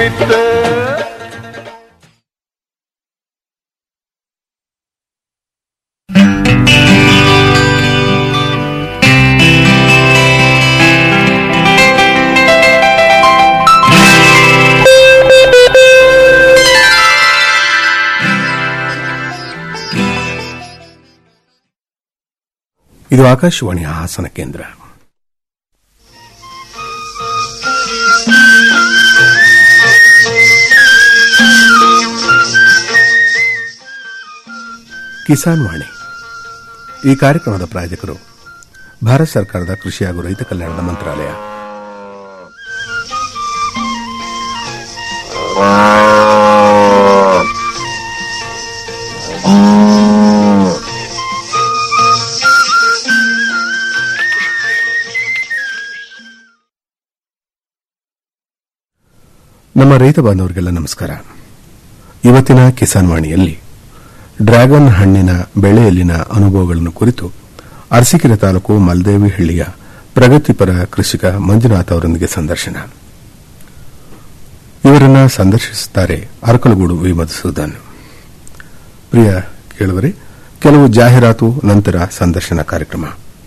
ಇದು ಆಕಾಶವಾಣಿಯ ಹಾಸನ ಕೇಂದ್ರ ಕಿಸಾನ್ ವಾಣಿ ಈ ಕಾರ್ಯಕ್ರಮದ ಪ್ರಾಯೋಜಕರು ಭಾರತ ಸರ್ಕಾರದ ಕೃಷಿ ಹಾಗೂ ರೈತ ಕಲ್ಯಾಣದ ಮಂತ್ರಾಲಯ ನಮ್ಮ ರೈತ ಬಾಂಧವರಿಗೆಲ್ಲ ನಮಸ್ಕಾರ ಇವತ್ತಿನ ಕಿಸಾನ್ ವಾಣಿಯಲ್ಲಿ ಡ್ರ್ಯಾಗನ್ ಹಣ್ಣಿನ ಬೆಳೆಯಲ್ಲಿನ ಅನುಭವಗಳನ್ನು ಕುರಿತು ಅರಸೀಕೆರೆ ತಾಲೂಕು ಮಲ್ದೇವಿಹಳ್ಳಿಯ ಪ್ರಗತಿಪರ ಕೃಷಿಕ ಮಂಜುನಾಥ್ ಅವರೊಂದಿಗೆ ಸಂದರ್ಶನ ಇವರನ್ನ ಸಂದರ್ಶಿಸುತ್ತಾರೆ ಅರಕಲಗೂಡು ವಿ ಮಧುಸೂದನ್ ಪ್ರಿಯ ಕೇಳುವರೆ ಕೆಲವು ಜಾಹೀರಾತು ನಂತರ ಸಂದರ್ಶನ ಕಾರ್ಯಕ್ರಮ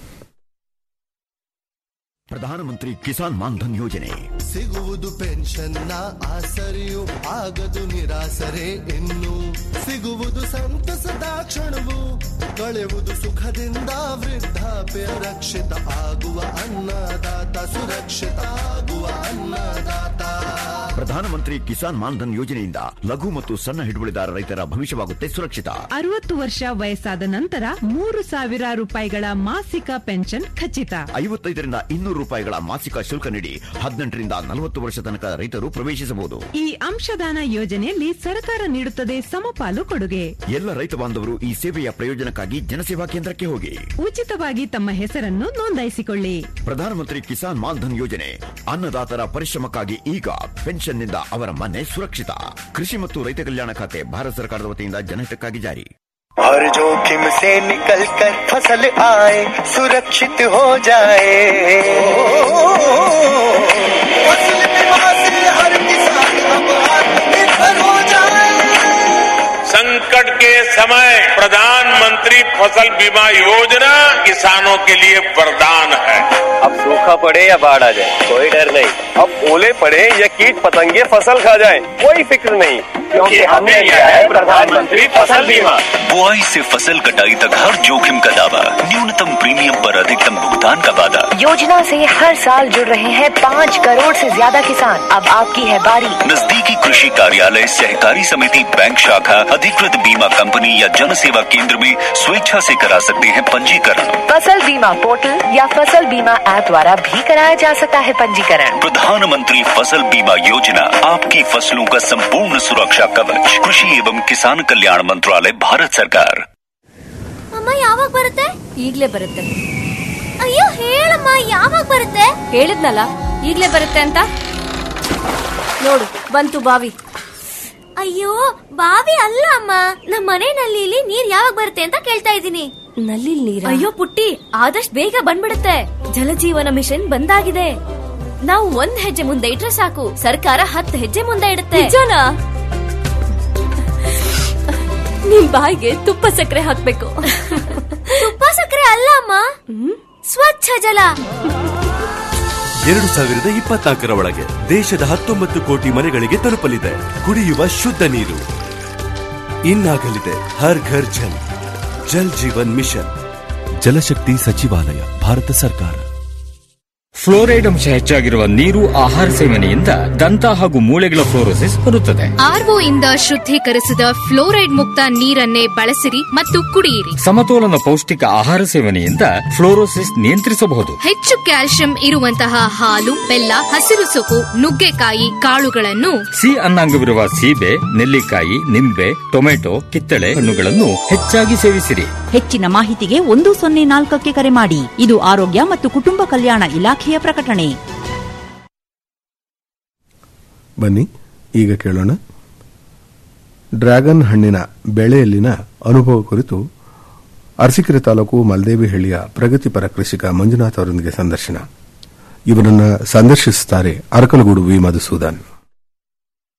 ಪ್ರಧಾನಮಂತ್ರಿ ಕಿಸಾನ್ ಮಾನ್ಧನ್ ಯೋಜನೆ ಸಿಗುವುದು ಪೆನ್ಷನ್ನ ಆಸರೆಯು ಆಗದು ನಿರಾಸರೆ ಇನ್ನು ಸಿಗುವುದು ಸಂತಸದ ಕ್ಷಣವು ಕಳೆವುದು ಸುಖದಿಂದ ವೃದ್ಧಾಪ್ಯ ರಕ್ಷಿತ ಆಗುವ ಅನ್ನದಾತ ಸುರಕ್ಷಿತ ಆಗುವ ಅನ್ನದಾತ ಪ್ರಧಾನಮಂತ್ರಿ ಕಿಸಾನ್ ಮಾನ್ಧನ್ ಯೋಜನೆಯಿಂದ ಲಘು ಮತ್ತು ಸಣ್ಣ ಹಿಡುವಳಿದಾರ ರೈತರ ಭವಿಷ್ಯವಾಗುತ್ತೆ ಸುರಕ್ಷಿತ ಅರವತ್ತು ವರ್ಷ ವಯಸ್ಸಾದ ನಂತರ ಮೂರು ಸಾವಿರ ರೂಪಾಯಿಗಳ ಮಾಸಿಕ ಪೆನ್ಷನ್ ಖಚಿತ ಐವತ್ತೈದರಿಂದ ಇನ್ನೂರು ರೂಪಾಯಿಗಳ ಮಾಸಿಕ ಶುಲ್ಕ ನೀಡಿ ಹದಿನೆಂಟರಿಂದ ನಲವತ್ತು ವರ್ಷ ತನಕ ರೈತರು ಪ್ರವೇಶಿಸಬಹುದು ಈ ಅಂಶದಾನ ಯೋಜನೆಯಲ್ಲಿ ಸರ್ಕಾರ ನೀಡುತ್ತದೆ ಸಮಪಾಲು ಕೊಡುಗೆ ಎಲ್ಲ ರೈತ ಬಾಂಧವರು ಈ ಸೇವೆಯ ಪ್ರಯೋಜನಕ್ಕಾಗಿ ಜನಸೇವಾ ಕೇಂದ್ರಕ್ಕೆ ಹೋಗಿ ಉಚಿತವಾಗಿ ತಮ್ಮ ಹೆಸರನ್ನು ನೋಂದಾಯಿಸಿಕೊಳ್ಳಿ ಪ್ರಧಾನಮಂತ್ರಿ ಕಿಸಾನ್ ಮಾನ್ಧನ್ ಯೋಜನೆ ಅನ್ನದಾತರ ಪರಿಶ್ರಮಕ್ಕಾಗಿ ಈಗ ಪೆನ್ಷನ್ನಿಂದ ಅವರ ಮನೆ ಸುರಕ್ಷಿತ ಕೃಷಿ ಮತ್ತು ರೈತ ಕಲ್ಯಾಣ ಖಾತೆ ಭಾರತ ಸರ್ಕಾರದ ವತಿಯಿಂದ ಜನಹಿತಕ್ಕಾಗಿ ಜಾರಿ हर जोखिम से निकल कर फसल आए सुरक्षित हो जाए फसल बीमा से हर किसान अब आत्मनिर्भर हो जाए संकट के समय प्रधानमंत्री फसल बीमा योजना किसानों के लिए वरदान है अब सूखा पड़े या बाढ़ आ जाए कोई डर नहीं अब ओले पड़े या कीट पतंगे फसल खा जाए कोई फिक्र नहीं क्योंकि हमने लिया है प्रधानमंत्री फसल बीमा बुआई से फसल कटाई तक हर जोखिम का दावा न्यूनतम प्रीमियम पर अधिकतम भुगतान का वादा योजना से हर साल जुड़ रहे हैं पाँच करोड़ से ज्यादा किसान अब आपकी है बारी नजदीकी कृषि कार्यालय सहकारी समिति बैंक शाखा अधिकृत बीमा कंपनी या जन सेवा केंद्र में स्वेच्छा से करा सकते हैं पंजीकरण फसल बीमा पोर्टल या फसल बीमा ऐप द्वारा भी कराया जा सकता है पंजीकरण प्रधानमंत्री फसल बीमा योजना आपकी फसलों का संपूर्ण सुरक्षा कवच कृषि एवं किसान कल्याण मंत्रालय भारत सरकार ಅಮ್ಮ ಯಾವಾಗ ಬರುತ್ತೆ ಈಗ್ಲೇ ಬರುತ್ತೆ ಅಯ್ಯೋ ಹೇಳಮ್ಮ ಯಾವಾಗ ಬರುತ್ತೆ ಹೇಳಿದ್ನಲ್ಲ ಈಗ್ಲೇ ಬರುತ್ತೆ ಅಂತ ನೋಡು ಬಂತು ಬಾವಿ ಅಯ್ಯೋ ಬಾವಿ ಅಲ್ಲ ಅಮ್ಮ ನಮ್ಮ ಮನೆ ನಲ್ಲಿಲಿ ನೀರ್ ಯಾವಾಗ ಬರುತ್ತೆ ಅಂತ ಕೇಳ್ತಾ ಇದ್ದೀನಿ ನಲ್ಲಿ ನೀರ ಅಯ್ಯೋ ಪುಟ್ಟಿ ಆದಷ್ಟು ಬೇಗ ಬಂದ್ಬಿಡುತ್ತೆ ಜಲಜೀವನ ಮಿಷನ್ ಬಂದಾಗಿದೆ ನಾವು ಒಂದ್ ಹೆಜ್ಜೆ ಮುಂದೆ ಇಟ್ರೆ ಸಾಕು ಸರ್ಕಾರ ಹತ್ತು ಹೆಜ್ಜೆ ಮುಂದೆ ಇಡುತ್ತೆ ನಿಜನಾ ನಿಮ್ ಬಾಯಿಗೆ ತುಪ್ಪ ಸಕ್ಕರೆ ಹಾಕ್ಬೇಕು ತುಪ್ಪ ಸಕ್ಕರೆ ಅಲ್ಲ ಅಮ್ಮ ಸ್ವಚ್ಛ ಜಲ ಎರಡು ಸಾವಿರದ ಇಪ್ಪತ್ನಾಲ್ಕರ ಒಳಗೆ ದೇಶದ ಹತ್ತೊಂಬತ್ತು ಕೋಟಿ ಮನೆಗಳಿಗೆ ತಲುಪಲಿದೆ ಕುಡಿಯುವ ಶುದ್ಧ ನೀರು ಇನ್ನಾಗಲಿದೆ ಹರ್ ಘರ್ ಜಲ್ ಜಲ್ ಜೀವನ್ ಮಿಷನ್ ಜಲಶಕ್ತಿ ಸಚಿವಾಲಯ ಭಾರತ ಸರ್ಕಾರ ಫ್ಲೋರೈಡ್ ಅಂಶ ಹೆಚ್ಚಾಗಿರುವ ನೀರು ಆಹಾರ ಸೇವನೆಯಿಂದ ದಂತ ಹಾಗೂ ಮೂಳೆಗಳ ಫ್ಲೋರೋಸಿಸ್ ಬರುತ್ತದೆ ಆರ್ಒ ಇಂದ ಶುದ್ಧೀಕರಿಸಿದ ಫ್ಲೋರೈಡ್ ಮುಕ್ತ ನೀರನ್ನೇ ಬಳಸಿರಿ ಮತ್ತು ಕುಡಿಯಿರಿ ಸಮತೋಲನ ಪೌಷ್ಟಿಕ ಆಹಾರ ಸೇವನೆಯಿಂದ ಫ್ಲೋರೋಸಿಸ್ ನಿಯಂತ್ರಿಸಬಹುದು ಹೆಚ್ಚು ಕ್ಯಾಲ್ಸಿಯಂ ಇರುವಂತಹ ಹಾಲು ಬೆಲ್ಲ ಹಸಿರು ಸೊಪ್ಪು ನುಗ್ಗೆಕಾಯಿ ಕಾಳುಗಳನ್ನು ಸಿ ಅನ್ನಾಂಗವಿರುವ ಸೀಬೆ ನೆಲ್ಲಿಕಾಯಿ ನಿಂಬೆ ಟೊಮೆಟೊ ಕಿತ್ತಳೆ ಹಣ್ಣುಗಳನ್ನು ಹೆಚ್ಚಾಗಿ ಸೇವಿಸಿರಿ ಹೆಚ್ಚಿನ ಮಾಹಿತಿಗೆ ಒಂದು ಸೊನ್ನೆ ನಾಲ್ಕಕ್ಕೆ ಕರೆ ಮಾಡಿ ಇದು ಆರೋಗ್ಯ ಮತ್ತು ಕುಟುಂಬ ಕಲ್ಯಾಣ ಇಲಾಖೆಯ ಪ್ರಕಟಣೆ ಬನ್ನಿ ಈಗ ಕೇಳೋಣ ಡ್ರ್ಯಾಗನ್ ಹಣ್ಣಿನ ಬೆಳೆಯಲ್ಲಿನ ಅನುಭವ ಕುರಿತು ಅರಸೀಕೆರೆ ತಾಲೂಕು ಮಲ್ದೇವಿಹಳ್ಳಿಯ ಪ್ರಗತಿಪರ ಕೃಷಿಕ ಮಂಜುನಾಥ್ ಅವರೊಂದಿಗೆ ಸಂದರ್ಶನ ಇವರನ್ನು ಸಂದರ್ಶಿಸುತ್ತಾರೆ ಅರಕಲಗೂಡು ವಿ ಮಧುಸೂದನ್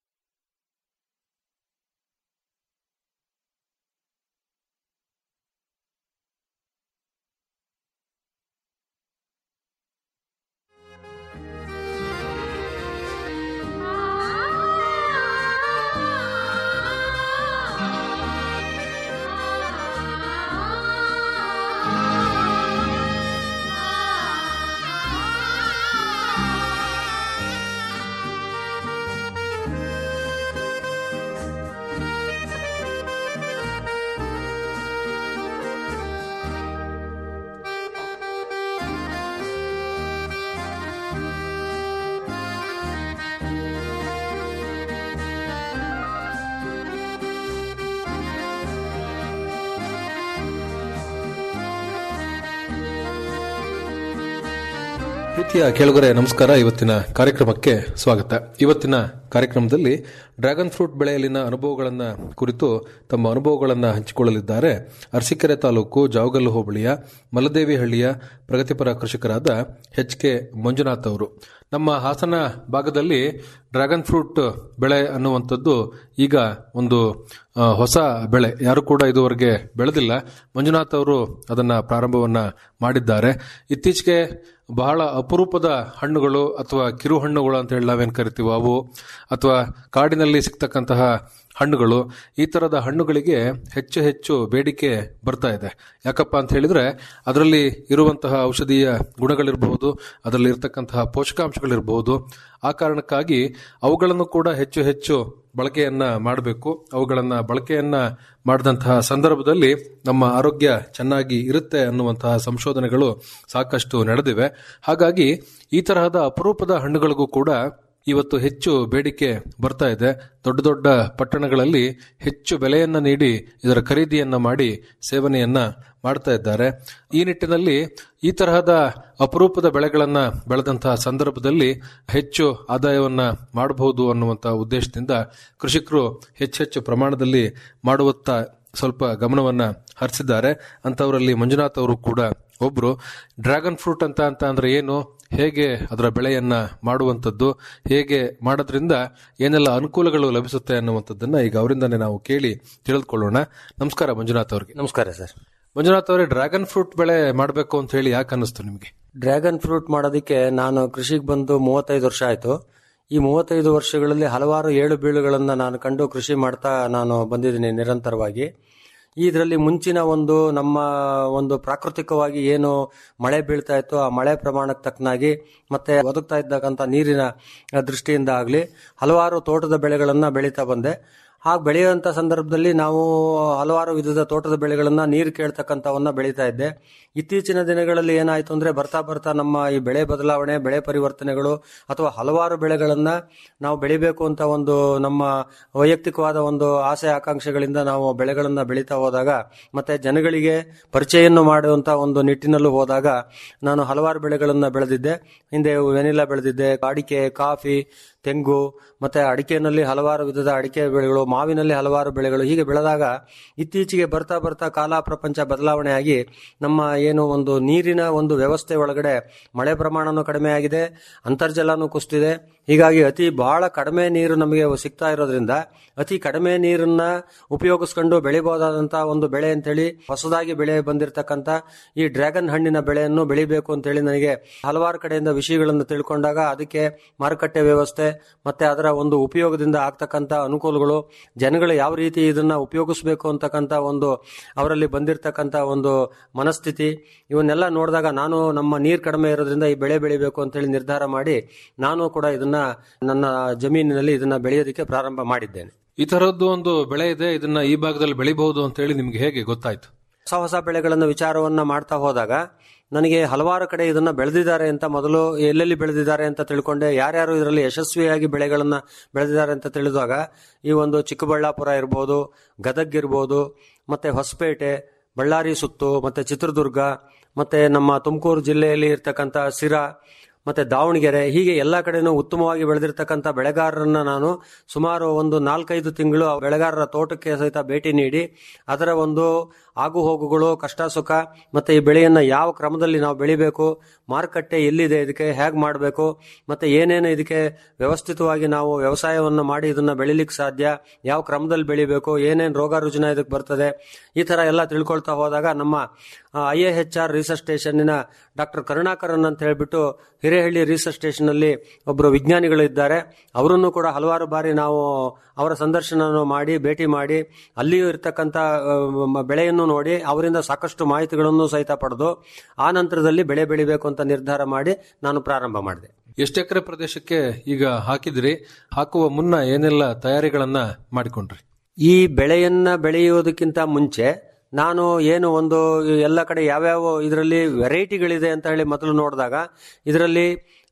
ಪ್ರೀತಿಯ ಕೇಳುಗರೆ ನಮಸ್ಕಾರ ಇವತ್ತಿನ ಕಾರ್ಯಕ್ರಮಕ್ಕೆ ಸ್ವಾಗತ ಇವತ್ತಿನ ಕಾರ್ಯಕ್ರಮದಲ್ಲಿ ಡ್ರ್ಯಾಗನ್ ಫ್ರೂಟ್ ಬೆಳೆಯಲ್ಲಿನ ಅನುಭವಗಳನ್ನು ಕುರಿತು ತಮ್ಮ ಅನುಭವಗಳನ್ನು ಹಂಚಿಕೊಳ್ಳಲಿದ್ದಾರೆ ಅರಸೀಕೆರೆ ತಾಲೂಕು ಜಾವಗಲ್ಲು ಹೋಬಳಿಯ ಮಲದೇವಿಹಳ್ಳಿಯ ಪ್ರಗತಿಪರ ಕೃಷಿಕರಾದ ಎಚ್ ಕೆ ಮಂಜುನಾಥ್ ಅವರು ನಮ್ಮ ಹಾಸನ ಭಾಗದಲ್ಲಿ ಡ್ರ್ಯಾಗನ್ ಫ್ರೂಟ್ ಬೆಳೆ ಅನ್ನುವಂಥದ್ದು ಈಗ ಒಂದು ಆ, ಹೊಸ ಬೆಳೆ ಯಾರು ಕೂಡ ಇದುವರೆಗೆ ಬೆಳೆದಿಲ್ಲ ಮಂಜುನಾಥ್ ಅವರು ಅದನ್ನ ಪ್ರಾರಂಭವನ್ನ ಮಾಡಿದ್ದಾರೆ ಇತ್ತೀಚೆಗೆ ಬಹಳ ಅಪರೂಪದ ಹಣ್ಣುಗಳು ಅಥವಾ ಕಿರು ಹಣ್ಣುಗಳು ಅಂತ ಹೇಳಿ ನಾವೇನ್ ಕರಿತೀವೋ ಅವು ಅಥವಾ ಕಾಡಿನಲ್ಲಿ ಸಿಗ್ತಕ್ಕಂತಹ ಹಣ್ಣುಗಳು ಈ ತರದ ಹಣ್ಣುಗಳಿಗೆ ಹೆಚ್ಚು ಹೆಚ್ಚು ಬೇಡಿಕೆ ಬರ್ತಾ ಇದೆ ಯಾಕಪ್ಪ ಅಂತ ಹೇಳಿದ್ರೆ ಅದರಲ್ಲಿ ಇರುವಂತಹ ಔಷಧೀಯ ಗುಣಗಳಿರಬಹುದು ಅದರಲ್ಲಿ ಇರತಕ್ಕಂತಹ ಪೋಷಕಾಂಶಗಳಿರಬಹುದು ಆ ಕಾರಣಕ್ಕಾಗಿ ಅವುಗಳನ್ನು ಕೂಡ ಹೆಚ್ಚು ಹೆಚ್ಚು ಬಳಕೆಯನ್ನ ಮಾಡಬೇಕು ಅವುಗಳನ್ನ ಬಳಕೆಯನ್ನ ಮಾಡಿದಂತಹ ಸಂದರ್ಭದಲ್ಲಿ ನಮ್ಮ ಆರೋಗ್ಯ ಚೆನ್ನಾಗಿ ಇರುತ್ತೆ ಅನ್ನುವಂತಹ ಸಂಶೋಧನೆಗಳು ಸಾಕಷ್ಟು ನಡೆದಿವೆ ಹಾಗಾಗಿ ಈ ತರಹದ ಅಪರೂಪದ ಹಣ್ಣುಗಳಿಗೂ ಕೂಡ ಇವತ್ತು ಹೆಚ್ಚು ಬೇಡಿಕೆ ಬರ್ತಾ ಇದೆ ದೊಡ್ಡ ದೊಡ್ಡ ಪಟ್ಟಣಗಳಲ್ಲಿ ಹೆಚ್ಚು ಬೆಲೆಯನ್ನ ನೀಡಿ ಇದರ ಖರೀದಿಯನ್ನ ಮಾಡಿ ಸೇವನೆಯನ್ನ ಮಾಡ್ತಾ ಇದ್ದಾರೆ ಈ ನಿಟ್ಟಿನಲ್ಲಿ ಈ ತರಹದ ಅಪರೂಪದ ಬೆಳೆಗಳನ್ನ ಬೆಳೆದಂತಹ ಸಂದರ್ಭದಲ್ಲಿ ಹೆಚ್ಚು ಆದಾಯವನ್ನ ಮಾಡಬಹುದು ಅನ್ನುವಂತಹ ಉದ್ದೇಶದಿಂದ ಕೃಷಿಕರು ಹೆಚ್ಚೆಚ್ಚು ಪ್ರಮಾಣದಲ್ಲಿ ಮಾಡುವತ್ತ ಸ್ವಲ್ಪ ಗಮನವನ್ನ ಹರಿಸಿದ್ದಾರೆ ಅಂತವರಲ್ಲಿ ಮಂಜುನಾಥ್ ಅವರು ಕೂಡ ಒಬ್ರು ಡ್ರ್ಯಾಗನ್ ಫ್ರೂಟ್ ಅಂತ ಅಂತ ಅಂದ್ರೆ ಏನು ಹೇಗೆ ಅದರ ಬೆಳೆಯನ್ನ ಮಾಡುವಂಥದ್ದು ಹೇಗೆ ಮಾಡೋದ್ರಿಂದ ಏನೆಲ್ಲ ಅನುಕೂಲಗಳು ಲಭಿಸುತ್ತೆ ಅನ್ನುವಂಥದ್ದನ್ನ ಈಗ ಅವರಿಂದನೇ ನಾವು ಕೇಳಿ ತಿಳಿದುಕೊಳ್ಳೋಣ ನಮಸ್ಕಾರ ಮಂಜುನಾಥ್ ಅವ್ರಿಗೆ ನಮಸ್ಕಾರ ಸರ್ ಮಂಜುನಾಥ್ ಅವರೇ ಡ್ರ್ಯಾಗನ್ ಫ್ರೂಟ್ ಬೆಳೆ ಮಾಡಬೇಕು ಅಂತ ಹೇಳಿ ಯಾಕೆ ಅನ್ನಿಸ್ತು ನಿಮಗೆ ಡ್ರ್ಯಾಗನ್ ಫ್ರೂಟ್ ಮಾಡೋದಕ್ಕೆ ನಾನು ಕೃಷಿಗೆ ಬಂದು ಮೂವತ್ತೈದು ವರ್ಷ ಆಯಿತು ಈ ಮೂವತ್ತೈದು ವರ್ಷಗಳಲ್ಲಿ ಹಲವಾರು ಏಳು ಬೀಳುಗಳನ್ನು ನಾನು ಕಂಡು ಕೃಷಿ ಮಾಡ್ತಾ ನಾನು ಬಂದಿದ್ದೀನಿ ನಿರಂತರವಾಗಿ ಇದರಲ್ಲಿ ಮುಂಚಿನ ಒಂದು ನಮ್ಮ ಒಂದು ಪ್ರಾಕೃತಿಕವಾಗಿ ಏನು ಮಳೆ ಬೀಳ್ತಾ ಇತ್ತು ಆ ಮಳೆ ಪ್ರಮಾಣಕ್ಕೆ ತಕ್ಕನಾಗಿ ಮತ್ತೆ ಒದಗ್ತಾ ಇದ್ದಕ್ಕಂಥ ನೀರಿನ ದೃಷ್ಟಿಯಿಂದ ಆಗಲಿ ಹಲವಾರು ತೋಟದ ಬೆಳೆಗಳನ್ನು ಬೆಳೀತಾ ಬಂದೆ ಹಾಗೆ ಬೆಳೆಯುವಂಥ ಸಂದರ್ಭದಲ್ಲಿ ನಾವು ಹಲವಾರು ವಿಧದ ತೋಟದ ಬೆಳೆಗಳನ್ನ ನೀರು ಕೇಳ್ತಕ್ಕಂಥವನ್ನ ಬೆಳೀತಾ ಇದ್ದೆ ಇತ್ತೀಚಿನ ದಿನಗಳಲ್ಲಿ ಏನಾಯ್ತು ಅಂದ್ರೆ ಬರ್ತಾ ಬರ್ತಾ ನಮ್ಮ ಈ ಬೆಳೆ ಬದಲಾವಣೆ ಬೆಳೆ ಪರಿವರ್ತನೆಗಳು ಅಥವಾ ಹಲವಾರು ಬೆಳೆಗಳನ್ನ ನಾವು ಬೆಳಿಬೇಕು ಅಂತ ಒಂದು ನಮ್ಮ ವೈಯಕ್ತಿಕವಾದ ಒಂದು ಆಸೆ ಆಕಾಂಕ್ಷೆಗಳಿಂದ ನಾವು ಬೆಳೆಗಳನ್ನ ಬೆಳೀತಾ ಹೋದಾಗ ಮತ್ತೆ ಜನಗಳಿಗೆ ಪರಿಚಯನ್ನು ಮಾಡುವಂತ ಒಂದು ನಿಟ್ಟಿನಲ್ಲೂ ಹೋದಾಗ ನಾನು ಹಲವಾರು ಬೆಳೆಗಳನ್ನ ಬೆಳೆದಿದ್ದೆ ಹಿಂದೆ ವೆನಿಲಾ ಬೆಳೆದಿದ್ದೆ ಅಡಿಕೆ ಕಾಫಿ ತೆಂಗು ಮತ್ತೆ ಅಡಿಕೆನಲ್ಲಿ ಹಲವಾರು ವಿಧದ ಅಡಿಕೆ ಬೆಳೆಗಳು ಮಾವಿನಲ್ಲಿ ಹಲವಾರು ಬೆಳೆಗಳು ಹೀಗೆ ಬೆಳೆದಾಗ ಇತ್ತೀಚೆಗೆ ಬರ್ತಾ ಬರ್ತಾ ಕಾಲ ಪ್ರಪಂಚ ಬದಲಾವಣೆ ಆಗಿ ನಮ್ಮ ಏನು ಒಂದು ನೀರಿನ ಒಂದು ವ್ಯವಸ್ಥೆ ಒಳಗಡೆ ಮಳೆ ಪ್ರಮಾಣನೂ ಕಡಿಮೆ ಆಗಿದೆ ಅಂತರ್ಜಲನೂ ಕುಸ್ತಿದೆ ಹೀಗಾಗಿ ಅತಿ ಬಹಳ ಕಡಿಮೆ ನೀರು ನಮಗೆ ಸಿಗ್ತಾ ಇರೋದ್ರಿಂದ ಅತಿ ಕಡಿಮೆ ನೀರನ್ನ ಉಪಯೋಗಿಸ್ಕೊಂಡು ಬೆಳಿಬಹುದಾದಂತಹ ಒಂದು ಬೆಳೆ ಅಂತೇಳಿ ಹೊಸದಾಗಿ ಬೆಳೆ ಬಂದಿರತಕ್ಕಂತ ಈ ಡ್ರ್ಯಾಗನ್ ಹಣ್ಣಿನ ಬೆಳೆಯನ್ನು ಬೆಳಿಬೇಕು ಅಂತೇಳಿ ನನಗೆ ಹಲವಾರು ಕಡೆಯಿಂದ ವಿಷಯಗಳನ್ನು ತಿಳ್ಕೊಂಡಾಗ ಅದಕ್ಕೆ ಮಾರುಕಟ್ಟೆ ವ್ಯವಸ್ಥೆ ಮತ್ತೆ ಅದರ ಒಂದು ಉಪಯೋಗದಿಂದ ಆಗ್ತಕ್ಕಂಥ ಅನುಕೂಲಗಳು ಜನಗಳು ಯಾವ ರೀತಿ ಇದನ್ನ ಉಪಯೋಗಿಸಬೇಕು ಅಂತಕ್ಕಂಥ ಒಂದು ಅವರಲ್ಲಿ ಬಂದಿರತಕ್ಕಂಥ ಒಂದು ಮನಸ್ಥಿತಿ ಇವನ್ನೆಲ್ಲ ನೋಡಿದಾಗ ನಾನು ನಮ್ಮ ನೀರು ಕಡಿಮೆ ಇರೋದ್ರಿಂದ ಈ ಬೆಳೆ ಬೆಳಿಬೇಕು ಅಂತೇಳಿ ನಿರ್ಧಾರ ಮಾಡಿ ನಾನು ಕೂಡ ಇದನ್ನ ನನ್ನ ಜಮೀನಿನಲ್ಲಿ ಇದನ್ನ ಬೆಳೆಯೋದಕ್ಕೆ ಪ್ರಾರಂಭ ಮಾಡಿದ್ದೇನೆ ಈ ತರದ್ದು ಒಂದು ಬೆಳೆ ಇದೆ ಇದನ್ನ ಈ ಭಾಗದಲ್ಲಿ ಬೆಳಿಬಹುದು ಅಂತ ಹೇಳಿ ನಿಮ್ಗೆ ಹೇಗೆ ಗೊತ್ತಾಯ್ತು ಹೊಸ ಹೊಸ ಬೆಳೆಗಳನ್ನು ವಿಚಾರವನ್ನ ಮಾಡ್ತಾ ಹೋದಾಗ ನನಗೆ ಹಲವಾರು ಕಡೆ ಇದನ್ನ ಬೆಳೆದಿದ್ದಾರೆ ಅಂತ ಮೊದಲು ಎಲ್ಲೆಲ್ಲಿ ಬೆಳೆದಿದ್ದಾರೆ ಅಂತ ತಿಳ್ಕೊಂಡೆ ಯಾರ್ಯಾರು ಇದರಲ್ಲಿ ಯಶಸ್ವಿಯಾಗಿ ಬೆಳೆಗಳನ್ನ ಬೆಳೆದಿದ್ದಾರೆ ಅಂತ ತಿಳಿದಾಗ ಈ ಒಂದು ಚಿಕ್ಕಬಳ್ಳಾಪುರ ಇರ್ಬೋದು ಗದಗ್ ಇರ್ಬೋದು ಮತ್ತೆ ಹೊಸಪೇಟೆ ಬಳ್ಳಾರಿ ಸುತ್ತು ಮತ್ತೆ ಚಿತ್ರದುರ್ಗ ಮತ್ತೆ ನಮ್ಮ ತುಮಕೂರು ಜಿಲ್ಲೆಯಲ್ಲಿ ಇರ್ತಕ್ಕಂಥ ಸಿರಾ ಮತ್ತೆ ದಾವಣಗೆರೆ ಹೀಗೆ ಎಲ್ಲಾ ಕಡೆನೂ ಉತ್ತಮವಾಗಿ ಬೆಳೆದಿರ್ತಕ್ಕಂಥ ಬೆಳೆಗಾರರನ್ನ ನಾನು ಸುಮಾರು ಒಂದು ನಾಲ್ಕೈದು ತಿಂಗಳು ಆ ಬೆಳೆಗಾರರ ತೋಟಕ್ಕೆ ಸಹಿತ ಭೇಟಿ ನೀಡಿ ಅದರ ಒಂದು ಆಗು ಹೋಗುಗಳು ಕಷ್ಟ ಸುಖ ಮತ್ತೆ ಈ ಬೆಳೆಯನ್ನ ಯಾವ ಕ್ರಮದಲ್ಲಿ ನಾವು ಬೆಳಿಬೇಕು ಮಾರುಕಟ್ಟೆ ಎಲ್ಲಿದೆ ಇದಕ್ಕೆ ಹೇಗೆ ಮಾಡಬೇಕು ಮತ್ತೆ ಏನೇನು ಇದಕ್ಕೆ ವ್ಯವಸ್ಥಿತವಾಗಿ ನಾವು ವ್ಯವಸಾಯವನ್ನ ಮಾಡಿ ಇದನ್ನ ಬೆಳಿಲಿಕ್ಕೆ ಸಾಧ್ಯ ಯಾವ ಕ್ರಮದಲ್ಲಿ ಬೆಳಿಬೇಕು ಏನೇನು ರೋಗ ರುಜಿನ ಇದಕ್ಕೆ ಬರ್ತದೆ ಈ ತರ ಎಲ್ಲ ತಿಳ್ಕೊಳ್ತಾ ಹೋದಾಗ ನಮ್ಮ I A H R research ಸ್ಟೇಷನ್ನಿನ ಡಾಕ್ಟರ್ ಕರುಣಾಕರನ್ ಅಂತ ಹೇಳ್ಬಿಟ್ಟು ಹಿರೇಹಳ್ಳಿ ರಿಸರ್ಚ್ ಸ್ಟೇಷನ್ ಅಲ್ಲಿ ಒಬ್ಬರು ವಿಜ್ಞಾನಿಗಳು ಇದ್ದಾರೆ ಅವರನ್ನು ಕೂಡ ಹಲವಾರು ಬಾರಿ ನಾವು ಅವರ ಸಂದರ್ಶನ ಮಾಡಿ ಭೇಟಿ ಮಾಡಿ ಅಲ್ಲಿಯೂ ಇರ್ತಕ್ಕಂಥ ಆ, ಬೆಳೆಯನ್ನು ನೋಡಿ ಅವರಿಂದ ಸಾಕಷ್ಟು ಮಾಹಿತಿಗಳನ್ನು ಸಹಿತ ಪಡೆದು ಆ ನಂತರದಲ್ಲಿ ಬೆಳೆ ಬೆಳಿಬೇಕು ಅಂತ ನಿರ್ಧಾರ ಮಾಡಿ ನಾನು ಪ್ರಾರಂಭ ಮಾಡಿದೆ ಎಷ್ಟು ಎಕರೆ ಪ್ರದೇಶಕ್ಕೆ ಈಗ ಹಾಕಿದ್ರಿ ಹಾಕುವ ಮುನ್ನ ಏನೆಲ್ಲ ತಯಾರಿಗಳನ್ನ ಮಾಡಿಕೊಂಡ್ರಿ ಈ ಬೆಳೆಯನ್ನ ಬೆಳೆಯುವುದಕ್ಕಿಂತ ಮುಂಚೆ ನಾನು ಏನು ಒಂದು ಎಲ್ಲ ಕಡೆ ಯಾವ್ಯಾವ ಇದರಲ್ಲಿ ವೆರೈಟಿಗಳಿದೆ ಅಂತ ಹೇಳಿ ಮೊದಲು ನೋಡಿದಾಗ ಇದರಲ್ಲಿ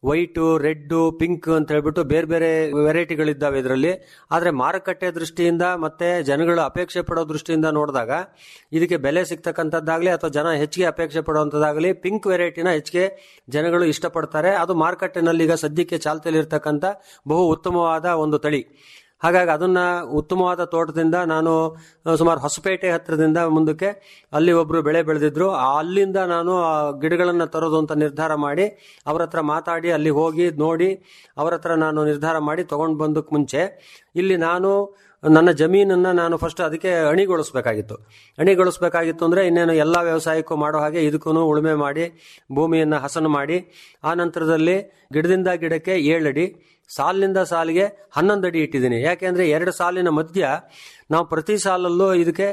ವೈಟು ರೆಡ್ ಪಿಂಕ್ ಅಂತ ಹೇಳ್ಬಿಟ್ಟು ಬೇರೆ ಬೇರೆ ವೆರೈಟಿಗಳಿದ್ದಾವೆ ಇದರಲ್ಲಿ ಆದ್ರೆ ಮಾರುಕಟ್ಟೆ ದೃಷ್ಟಿಯಿಂದ ಮತ್ತೆ ಜನಗಳು ಅಪೇಕ್ಷೆ ಪಡೋ ದೃಷ್ಟಿಯಿಂದ ನೋಡಿದಾಗ ಇದಕ್ಕೆ ಬೆಲೆ ಸಿಗ್ತಕ್ಕಂಥದ್ದಾಗ್ಲಿ ಅಥವಾ ಜನ ಹೆಚ್ಚಿಗೆ ಅಪೇಕ್ಷೆ ಪಡುವಂಥದ್ದಾಗಲಿ ಪಿಂಕ್ ವೆರೈಟಿನ ಹೆಚ್ಚಿಗೆ ಜನಗಳು ಇಷ್ಟಪಡ್ತಾರೆ ಅದು ಮಾರುಕಟ್ಟೆನಲ್ಲಿ ಈಗ ಸದ್ಯಕ್ಕೆ ಚಾಲ್ತಿಯಲ್ಲಿರ್ತಕ್ಕಂಥ ಬಹು ಉತ್ತಮವಾದ ಒಂದು ತಳಿ ಹಾಗಾಗಿ ಅದನ್ನ ಉತ್ತಮವಾದ ತೋಟದಿಂದ ನಾನು ಆ, ಸುಮಾರು ಹೊಸಪೇಟೆ ಹತ್ರದಿಂದ ಮುಂದಕ್ಕೆ ಅಲ್ಲಿ ಒಬ್ರು ಬೆಳೆ ಬೆಳೆದಿದ್ರು ಆ ಅಲ್ಲಿಂದ ನಾನು ಆ ಗಿಡಗಳನ್ನ ತರೋದು ಅಂತ ನಿರ್ಧಾರ ಮಾಡಿ ಅವ್ರ ಹತ್ರ ಮಾತಾಡಿ ಅಲ್ಲಿ ಹೋಗಿ ನೋಡಿ ಅವ್ರ ಹತ್ರ ನಾನು ನಿರ್ಧಾರ ಮಾಡಿ ತಗೊಂಡು ಬಂದಕ್ಕೆ ಮುಂಚೆ ಇಲ್ಲಿ ನಾನು ನನ್ನ ಜಮೀನನ್ನ ನಾನು ಫಸ್ಟ್ ಅದಕ್ಕೆ ಅಣಿಗೊಳಿಸ್ಬೇಕಾಗಿತ್ತು ಅಣಿಗೊಳಿಸ್ಬೇಕಾಗಿತ್ತು ಅಂದ್ರೆ ಇನ್ನೇನು ಎಲ್ಲ ವ್ಯವಸಾಯಕ್ಕೂ ಮಾಡೋ ಹಾಗೆ ಇದಕ್ಕೂ ಉಳುಮೆ ಮಾಡಿ ಭೂಮಿಯನ್ನ ಹಸನು ಮಾಡಿ ಆ ನಂತರದಲ್ಲಿ ಗಿಡದಿಂದ ಗಿಡಕ್ಕೆ ಏಳಡಿ ಸಾಲಿನಿಂದ ಸಾಲಿಗೆ ಹನ್ನೊಂದು ಅಡಿ ಇಟ್ಟಿದ್ದೀನಿ ಯಾಕೆಂದ್ರೆ ಎರಡು ಸಾಲಿನ ಮಧ್ಯ ನಾವು ಪ್ರತಿ ಸಾಲಲ್ಲೂ ಇದಕ್ಕೆ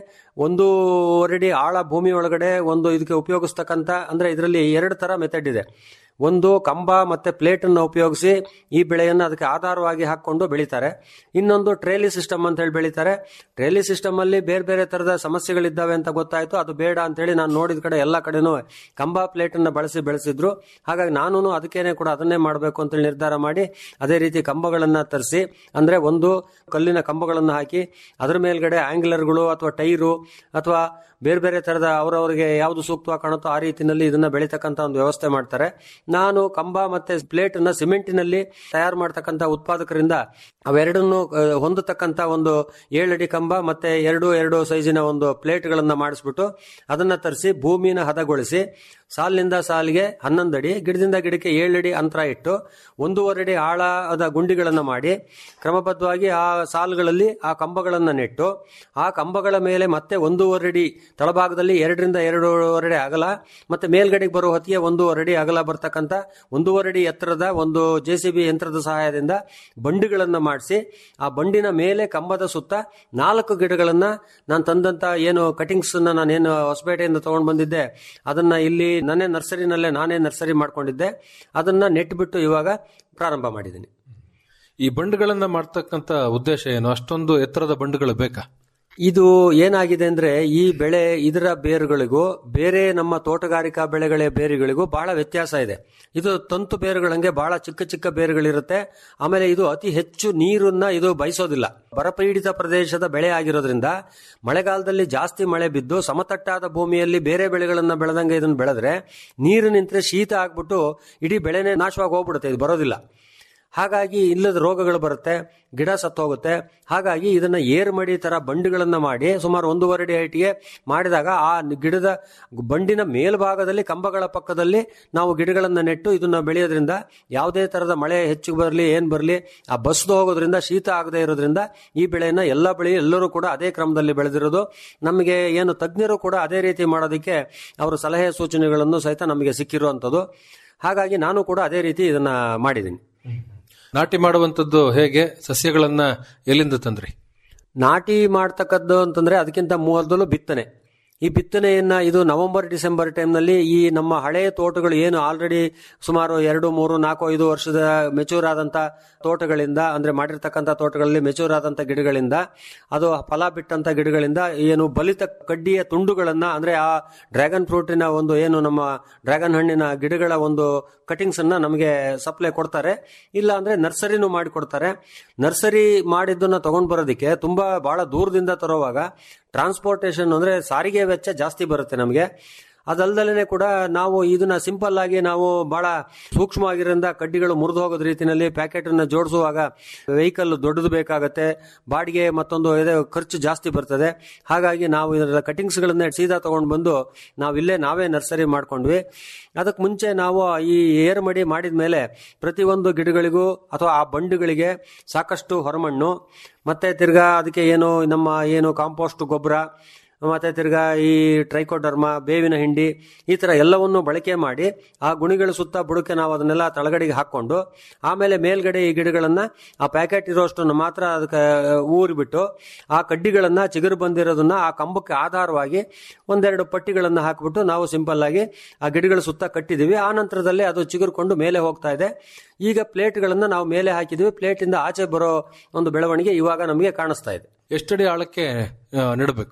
ಒಂದೂವರೆ ಅಡಿ ಆಳ ಭೂಮಿ ಒಳಗಡೆ ಒಂದು ಇದಕ್ಕೆ ಉಪಯೋಗಿಸ್ತಕ್ಕಂಥ ಅಂದ್ರೆ ಇದರಲ್ಲಿ ಎರಡು ತರ ಮೆಥಡ್ ಇದೆ ಒಂದು ಕಂಬ ಮತ್ತೆ ಪ್ಲೇಟ್ ಅನ್ನು ಉಪಯೋಗಿಸಿ ಈ ಬೆಳೆಯನ್ನು ಅದಕ್ಕೆ ಆಧಾರವಾಗಿ ಹಾಕೊಂಡು ಬೆಳೀತಾರೆ ಇನ್ನೊಂದು ಟ್ರೇಲಿ ಸಿಸ್ಟಮ್ ಅಂತ ಹೇಳಿ ಬೆಳೀತಾರೆ ಟ್ರೇಲಿ ಸಿಸ್ಟಮ್ ಅಲ್ಲಿ ಬೇರೆ ಬೇರೆ ತರದ ಸಮಸ್ಯೆಗಳಿದ್ದಾವೆ ಅಂತ ಗೊತ್ತಾಯ್ತು ಅದು ಬೇಡ ಅಂತ ಹೇಳಿ ನಾನು ನೋಡಿದ ಕಡೆ ಎಲ್ಲ ಕಡೆನೂ ಕಂಬ ಪ್ಲೇಟ್ ಅನ್ನ ಬಳಸಿ ಬೆಳೆಸಿದ್ರು ಹಾಗಾಗಿ ನಾನು ಅದಕ್ಕೇನೆ ಕೂಡ ಅದನ್ನೇ ಮಾಡಬೇಕು ಅಂತೇಳಿ ನಿರ್ಧಾರ ಮಾಡಿ ಅದೇ ರೀತಿ ಕಂಬಗಳನ್ನ ತರಿಸಿ ಅಂದ್ರೆ ಒಂದು ಕಲ್ಲಿನ ಕಂಬಗಳನ್ನು ಹಾಕಿ ಅದರ ಮೇಲ್ಗಡೆ ಆಂಗ್ಲರ್ಗಳು ಅಥವಾ ಟೈರು ಅಥವಾ ಬೇರೆ ಬೇರೆ ತರದ ಅವರವರಿಗೆ ಯಾವುದು ಸೂಕ್ತವಾಗಿ ಕಾಣುತ್ತೋ ಆ ರೀತಿಯಲ್ಲಿ ಇದನ್ನ ಬೆಳೀತಕ್ಕಂತ ಒಂದು ವ್ಯವಸ್ಥೆ ಮಾಡ್ತಾರೆ ನಾನು ಕಂಬ ಮತ್ತೆ ಪ್ಲೇಟ್ ಅನ್ನ ಸಿಮೆಂಟಿನಲ್ಲಿ ತಯಾರು ಮಾಡತಕ್ಕಂತ ಉತ್ಪಾದಕರಿಂದ ಅವೆರಡನ್ನು ಆ, ಹೊಂದತಕ್ಕಂತ ಒಂದು ಏಳಡಿ ಕಂಬ ಮತ್ತೆ ಎರಡು ಎರಡು ಸೈಜಿನ ಒಂದು ಪ್ಲೇಟ್ಗಳನ್ನ ಮಾಡಿಸ್ಬಿಟ್ಟು ಅದನ್ನ ತರಿಸಿ ಭೂಮಿನ ಹದಗೊಳಿಸಿ ಸಾಲಿನಿಂದ ಸಾಲಿಗೆ ಹನ್ನೊಂದು ಅಡಿ ಗಿಡದಿಂದ ಗಿಡಕ್ಕೆ ಏಳಡಿ ಅಂತರ ಇಟ್ಟು ಒಂದೂವರೆ ಅಡಿ ಆಳದ ಗುಂಡಿಗಳನ್ನು ಮಾಡಿ ಕ್ರಮಬದ್ಧವಾಗಿ ಆ ಸಾಲುಗಳಲ್ಲಿ ಆ ಕಂಬಗಳನ್ನು ನೆಟ್ಟು ಆ ಕಂಬಗಳ ಮೇಲೆ ಮತ್ತೆ ಒಂದೂವರೆ ಅಡಿ ತಳಭಾಗದಲ್ಲಿ ಎರಡರಿಂದ ಎರಡೂವರೆ ಅಡಿ ಅಗಲ ಮತ್ತೆ ಮೇಲ್ಗಡೆಗೆ ಬರುವ ಹೊತ್ತಿಗೆ ಒಂದೂವರೆ ಅಡಿ ಅಗಲ ಬರ್ತಕ್ಕಂಥ ಒಂದೂವರೆ ಅಡಿ ಎತ್ತರದ ಒಂದು ಜೆ ಸಿ ಬಿ ಯಂತ್ರದ ಸಹಾಯದಿಂದ ಬಂಡಿಗಳನ್ನು ಮಾಡಿಸಿ ಆ ಬಂಡಿನ ಮೇಲೆ ಕಂಬದ ಸುತ್ತ ನಾಲ್ಕು ಗಿಡಗಳನ್ನ ನಾನು ತಂದಂತ ಏನು ಕಟಿಂಗ್ಸ್ ನಾನೇನು ಹೊಸಪೇಟೆಯಿಂದ ತಗೊಂಡು ಬಂದಿದ್ದೆ ಅದನ್ನ ಇಲ್ಲಿ ನನ್ನೇ ನರ್ಸರಿನಲ್ಲೇ ನಾನೇ ನರ್ಸರಿ ಮಾಡ್ಕೊಂಡಿದ್ದೆ ಅದನ್ನ ನೆಟ್ಬಿಟ್ಟು ಇವಾಗ ಪ್ರಾರಂಭ ಮಾಡಿದ್ದೀನಿ ಈ ಬಂಡುಗಳನ್ನ ಮಾಡ್ತಕ್ಕಂತ ಉದ್ದೇಶ ಏನು ಅಷ್ಟೊಂದು ಎತ್ತರದ ಬಂಡುಗಳು ಬೇಕಾ ಇದು ಏನಾಗಿದೆ ಅಂದ್ರೆ ಈ ಬೆಳೆ ಇದರ ಬೇರುಗಳಿಗೂ ಬೇರೆ ನಮ್ಮ ತೋಟಗಾರಿಕಾ ಬೆಳೆಗಳ ಬೇರುಗಳಿಗೂ ಬಹಳ ವ್ಯತ್ಯಾಸ ಇದೆ ಇದು ತಂತು ಬೇರುಗಳಂಗೆ ಬಹಳ ಚಿಕ್ಕ ಚಿಕ್ಕ ಬೇರುಗಳಿರುತ್ತೆ ಆಮೇಲೆ ಇದು ಅತಿ ಹೆಚ್ಚು ನೀರನ್ನ ಇದು ಬಯಸೋದಿಲ್ಲ ಬರಪೀಡಿತ ಪ್ರದೇಶದ ಬೆಳೆ ಆಗಿರೋದ್ರಿಂದ ಮಳೆಗಾಲದಲ್ಲಿ ಜಾಸ್ತಿ ಮಳೆ ಬಿದ್ದು ಸಮತಟ್ಟಾದ ಭೂಮಿಯಲ್ಲಿ ಬೇರೆ ಬೆಳೆಗಳನ್ನ ಬೆಳೆದಂಗೆ ಇದನ್ನ ಬೆಳೆದ್ರೆ ನೀರು ನಿಂತ್ರೆ ಶೀತ ಆಗ್ಬಿಟ್ಟು ಇಡೀ ಬೆಳೆನೇ ನಾಶವಾಗಿ ಹೋಗ್ಬಿಡುತ್ತೆ ಇದು ಬರೋದಿಲ್ಲ ಹಾಗಾಗಿ ಇಲ್ಲದ ರೋಗಗಳು ಬರುತ್ತೆ ಗಿಡ ಸತ್ತೋಗುತ್ತೆ ಹಾಗಾಗಿ ಇದನ್ನ ಏರ್ ಮಡಿ ತರ ಬಂಡಿಗಳನ್ನ ಮಾಡಿ ಸುಮಾರು ಒಂದೂವರೆ ಅಡಿ ಹೈಟ್ಗೆ ಮಾಡಿದಾಗ ಆ ಗಿಡದ ಬಂಡಿನ ಮೇಲ್ಭಾಗದಲ್ಲಿ ಕಂಬಗಳ ಪಕ್ಕದಲ್ಲಿ ನಾವು ಗಿಡಗಳನ್ನ ನೆಟ್ಟು ಇದನ್ನ ಬೆಳೆಯೋದ್ರಿಂದ ಯಾವುದೇ ತರದ ಮಳೆ ಹೆಚ್ಚು ಬರಲಿ ಏನ್ ಬರಲಿ ಆ ಬಸ್ದು ಹೋಗೋದ್ರಿಂದ ಶೀತ ಆಗದೆ ಇರೋದ್ರಿಂದ ಈ ಬೆಳೆಯನ್ನ ಎಲ್ಲ ಬೆಳೆ ಎಲ್ಲರೂ ಕೂಡ ಅದೇ ಕ್ರಮದಲ್ಲಿ ಬೆಳೆದಿರೋದು ನಮಗೆ ಏನು ತಜ್ಞರು ಕೂಡ ಅದೇ ರೀತಿ ಮಾಡೋದಕ್ಕೆ ಅವರು ಸಲಹೆ ಸೂಚನೆಗಳನ್ನು ಸಹಿತ ನಮಗೆ ಸಿಕ್ಕಿರುವಂಥದ್ದು ಹಾಗಾಗಿ ನಾನು ಕೂಡ ಅದೇ ರೀತಿ ಇದನ್ನ ಮಾಡಿದ್ದೀನಿ ನಾಟಿ ಮಾಡುವಂತದ್ದು ಹೇಗೆ ಸಸ್ಯಗಳನ್ನ ಎಲ್ಲಿಂದ ತಂದ್ರಿ ನಾಟಿ ಮಾಡ್ತಕ್ಕದ್ದು ಅಂತಂದ್ರೆ ಅದಕ್ಕಿಂತ ಮೊದಲು ಬಿತ್ತನೆ ಈ ಬಿತ್ತನೆಯನ್ನ ಇದು ನವೆಂಬರ್ ಡಿಸೆಂಬರ್ ಟೈಮ್ನಲ್ಲಿ ಈ ನಮ್ಮ ಹಳೆಯ ತೋಟಗಳು ಏನು ಆಲ್ರೆಡಿ ಸುಮಾರು ಎರಡು ಮೂರು ನಾಲ್ಕು ಐದು ವರ್ಷದ ಮೆಚೂರ್ ಆದಂತ ತೋಟಗಳಿಂದ ಅಂದ್ರೆ ಮಾಡಿರ್ತಕ್ಕಂಥ ತೋಟಗಳಲ್ಲಿ ಮೆಚೂರ್ ಆದಂತ ಗಿಡಗಳಿಂದ ಅದು ಫಲ ಬಿಟ್ಟಂತ ಗಿಡಗಳಿಂದ ಏನು ಬಲಿತ ಕಡ್ಡಿಯ ತುಂಡುಗಳನ್ನ ಅಂದ್ರೆ ಆ ಡ್ರ್ಯಾಗನ್ ಫ್ರೂಟಿನ ಒಂದು ಏನು ನಮ್ಮ ಡ್ರ್ಯಾಗನ್ ಹಣ್ಣಿನ ಗಿಡಗಳ ಒಂದು ಕಟಿಂಗ್ಸ್ ಅನ್ನ ನಮಗೆ ಸಪ್ಲೈ ಕೊಡ್ತಾರೆ ಇಲ್ಲ ಅಂದ್ರೆ ನರ್ಸರಿನೂ ಮಾಡಿ ಕೊಡ್ತಾರೆ ನರ್ಸರಿ ಮಾಡಿದ್ದನ್ನ ತಗೊಂಡ್ ಬರೋದಕ್ಕೆ ತುಂಬಾ ಬಹಳ ದೂರದಿಂದ ತರೋವಾಗ ಟ್ರಾನ್ಸ್ಪೋರ್ಟೇಷನ್ ಅಂದ್ರೆ ಸಾರಿಗೆ ವೆಚ್ಚ ಜಾಸ್ತಿ ಬರುತ್ತೆ ನಮಗೆ ಅದಲ್ದಲೇ ಕೂಡ ನಾವು ಇದನ್ನ ಸಿಂಪಲ್ ಆಗಿ ನಾವು ಬಹಳ ಸೂಕ್ಷ್ಮವಾಗಿರೋದ್ರಿಂದ ಕಡ್ಡಿಗಳು ಮುರಿದು ಹೋಗೋದ್ ರೀತಿಯಲ್ಲಿ ಪ್ಯಾಕೆಟ್ ಅನ್ನ ಜೋಡಿಸುವಾಗ ವೆಹಿಕಲ್ ದೊಡ್ಡದು ಬೇಕಾಗತ್ತೆ ಬಾಡಿಗೆ ಮತ್ತೊಂದು ಇದೆ ಖರ್ಚು ಜಾಸ್ತಿ ಬರ್ತದೆ ಹಾಗಾಗಿ ನಾವು ಇದರ ಕಟಿಂಗ್ಸ್ ಗಳನ್ನ ಸೀದಾ ತಗೊಂಡು ಬಂದು ನಾವು ಇಲ್ಲೇ ನಾವೇ ನರ್ಸರಿ ಮಾಡ್ಕೊಂಡ್ವಿ ಅದಕ್ಕೆ ಮುಂಚೆ ನಾವು ಈ ಏರ್ ಮಡಿ ಮಾಡಿದ ಮೇಲೆ ಪ್ರತಿಯೊಂದು ಗಿಡಗಳಿಗೂ ಅಥವಾ ಆ ಬಂಡುಗಳಿಗೆ ಸಾಕಷ್ಟು ಹೊರಮಣ್ಣು ಮತ್ತೆ ತಿರ್ಗಾ ಅದಕ್ಕೆ ಏನು ನಮ್ಮ ಏನು ಕಾಂಪೋಸ್ಟ್ ಗೊಬ್ಬರ ಮತ್ತೆ ತಿರ್ಗಾ ಈ ಟ್ರೈಕೋಡರ್ಮ ಬೇವಿನ ಹಿಂಡಿ ಈ ತರ ಎಲ್ಲವನ್ನು ಬಳಕೆ ಮಾಡಿ ಆ ಗುಣಿಗಳ ಸುತ್ತ ಬುಡಕ್ಕೆ ನಾವು ಅದನ್ನೆಲ್ಲ ತಳಗಡೆಗೆ ಹಾಕೊಂಡು ಆಮೇಲೆ ಮೇಲ್ಗಡೆ ಈ ಗಿಡಗಳನ್ನ ಆ ಪ್ಯಾಕೆಟ್ ಇರೋಷ್ಟನ್ನು ಮಾತ್ರ ಅದಕ್ಕೆ ಊರಿಬಿಟ್ಟು ಆ ಕಡ್ಡಿಗಳನ್ನ ಚಿಗುರು ಬಂದಿರೋದನ್ನ ಆ ಕಂಬಕ್ಕೆ ಆಧಾರವಾಗಿ ಒಂದೆರಡು ಪಟ್ಟಿಗಳನ್ನ ಹಾಕಿಬಿಟ್ಟು ನಾವು ಸಿಂಪಲ್ ಆಗಿ ಆ ಗಿಡಗಳ ಸುತ್ತ ಕಟ್ಟಿದೀವಿ ಆ ನಂತರದಲ್ಲಿ ಅದು ಚಿಗುರ್ಕೊಂಡು ಮೇಲೆ ಹೋಗ್ತಾ ಇದೆ ಈಗ ಪ್ಲೇಟ್ಗಳನ್ನ ನಾವು ಮೇಲೆ ಹಾಕಿದ್ವಿ ಪ್ಲೇಟ್ ಇಂದ ಆಚೆ ಬರೋ ಒಂದು ಬೆಳವಣಿಗೆ ಇವಾಗ ನಮಗೆ ಕಾಣಿಸ್ತಾ ಇದೆ ಎಷ್ಟಡಿ ಆಳಕ್ಕೆ ಆ, ನೆಡಬೇಕು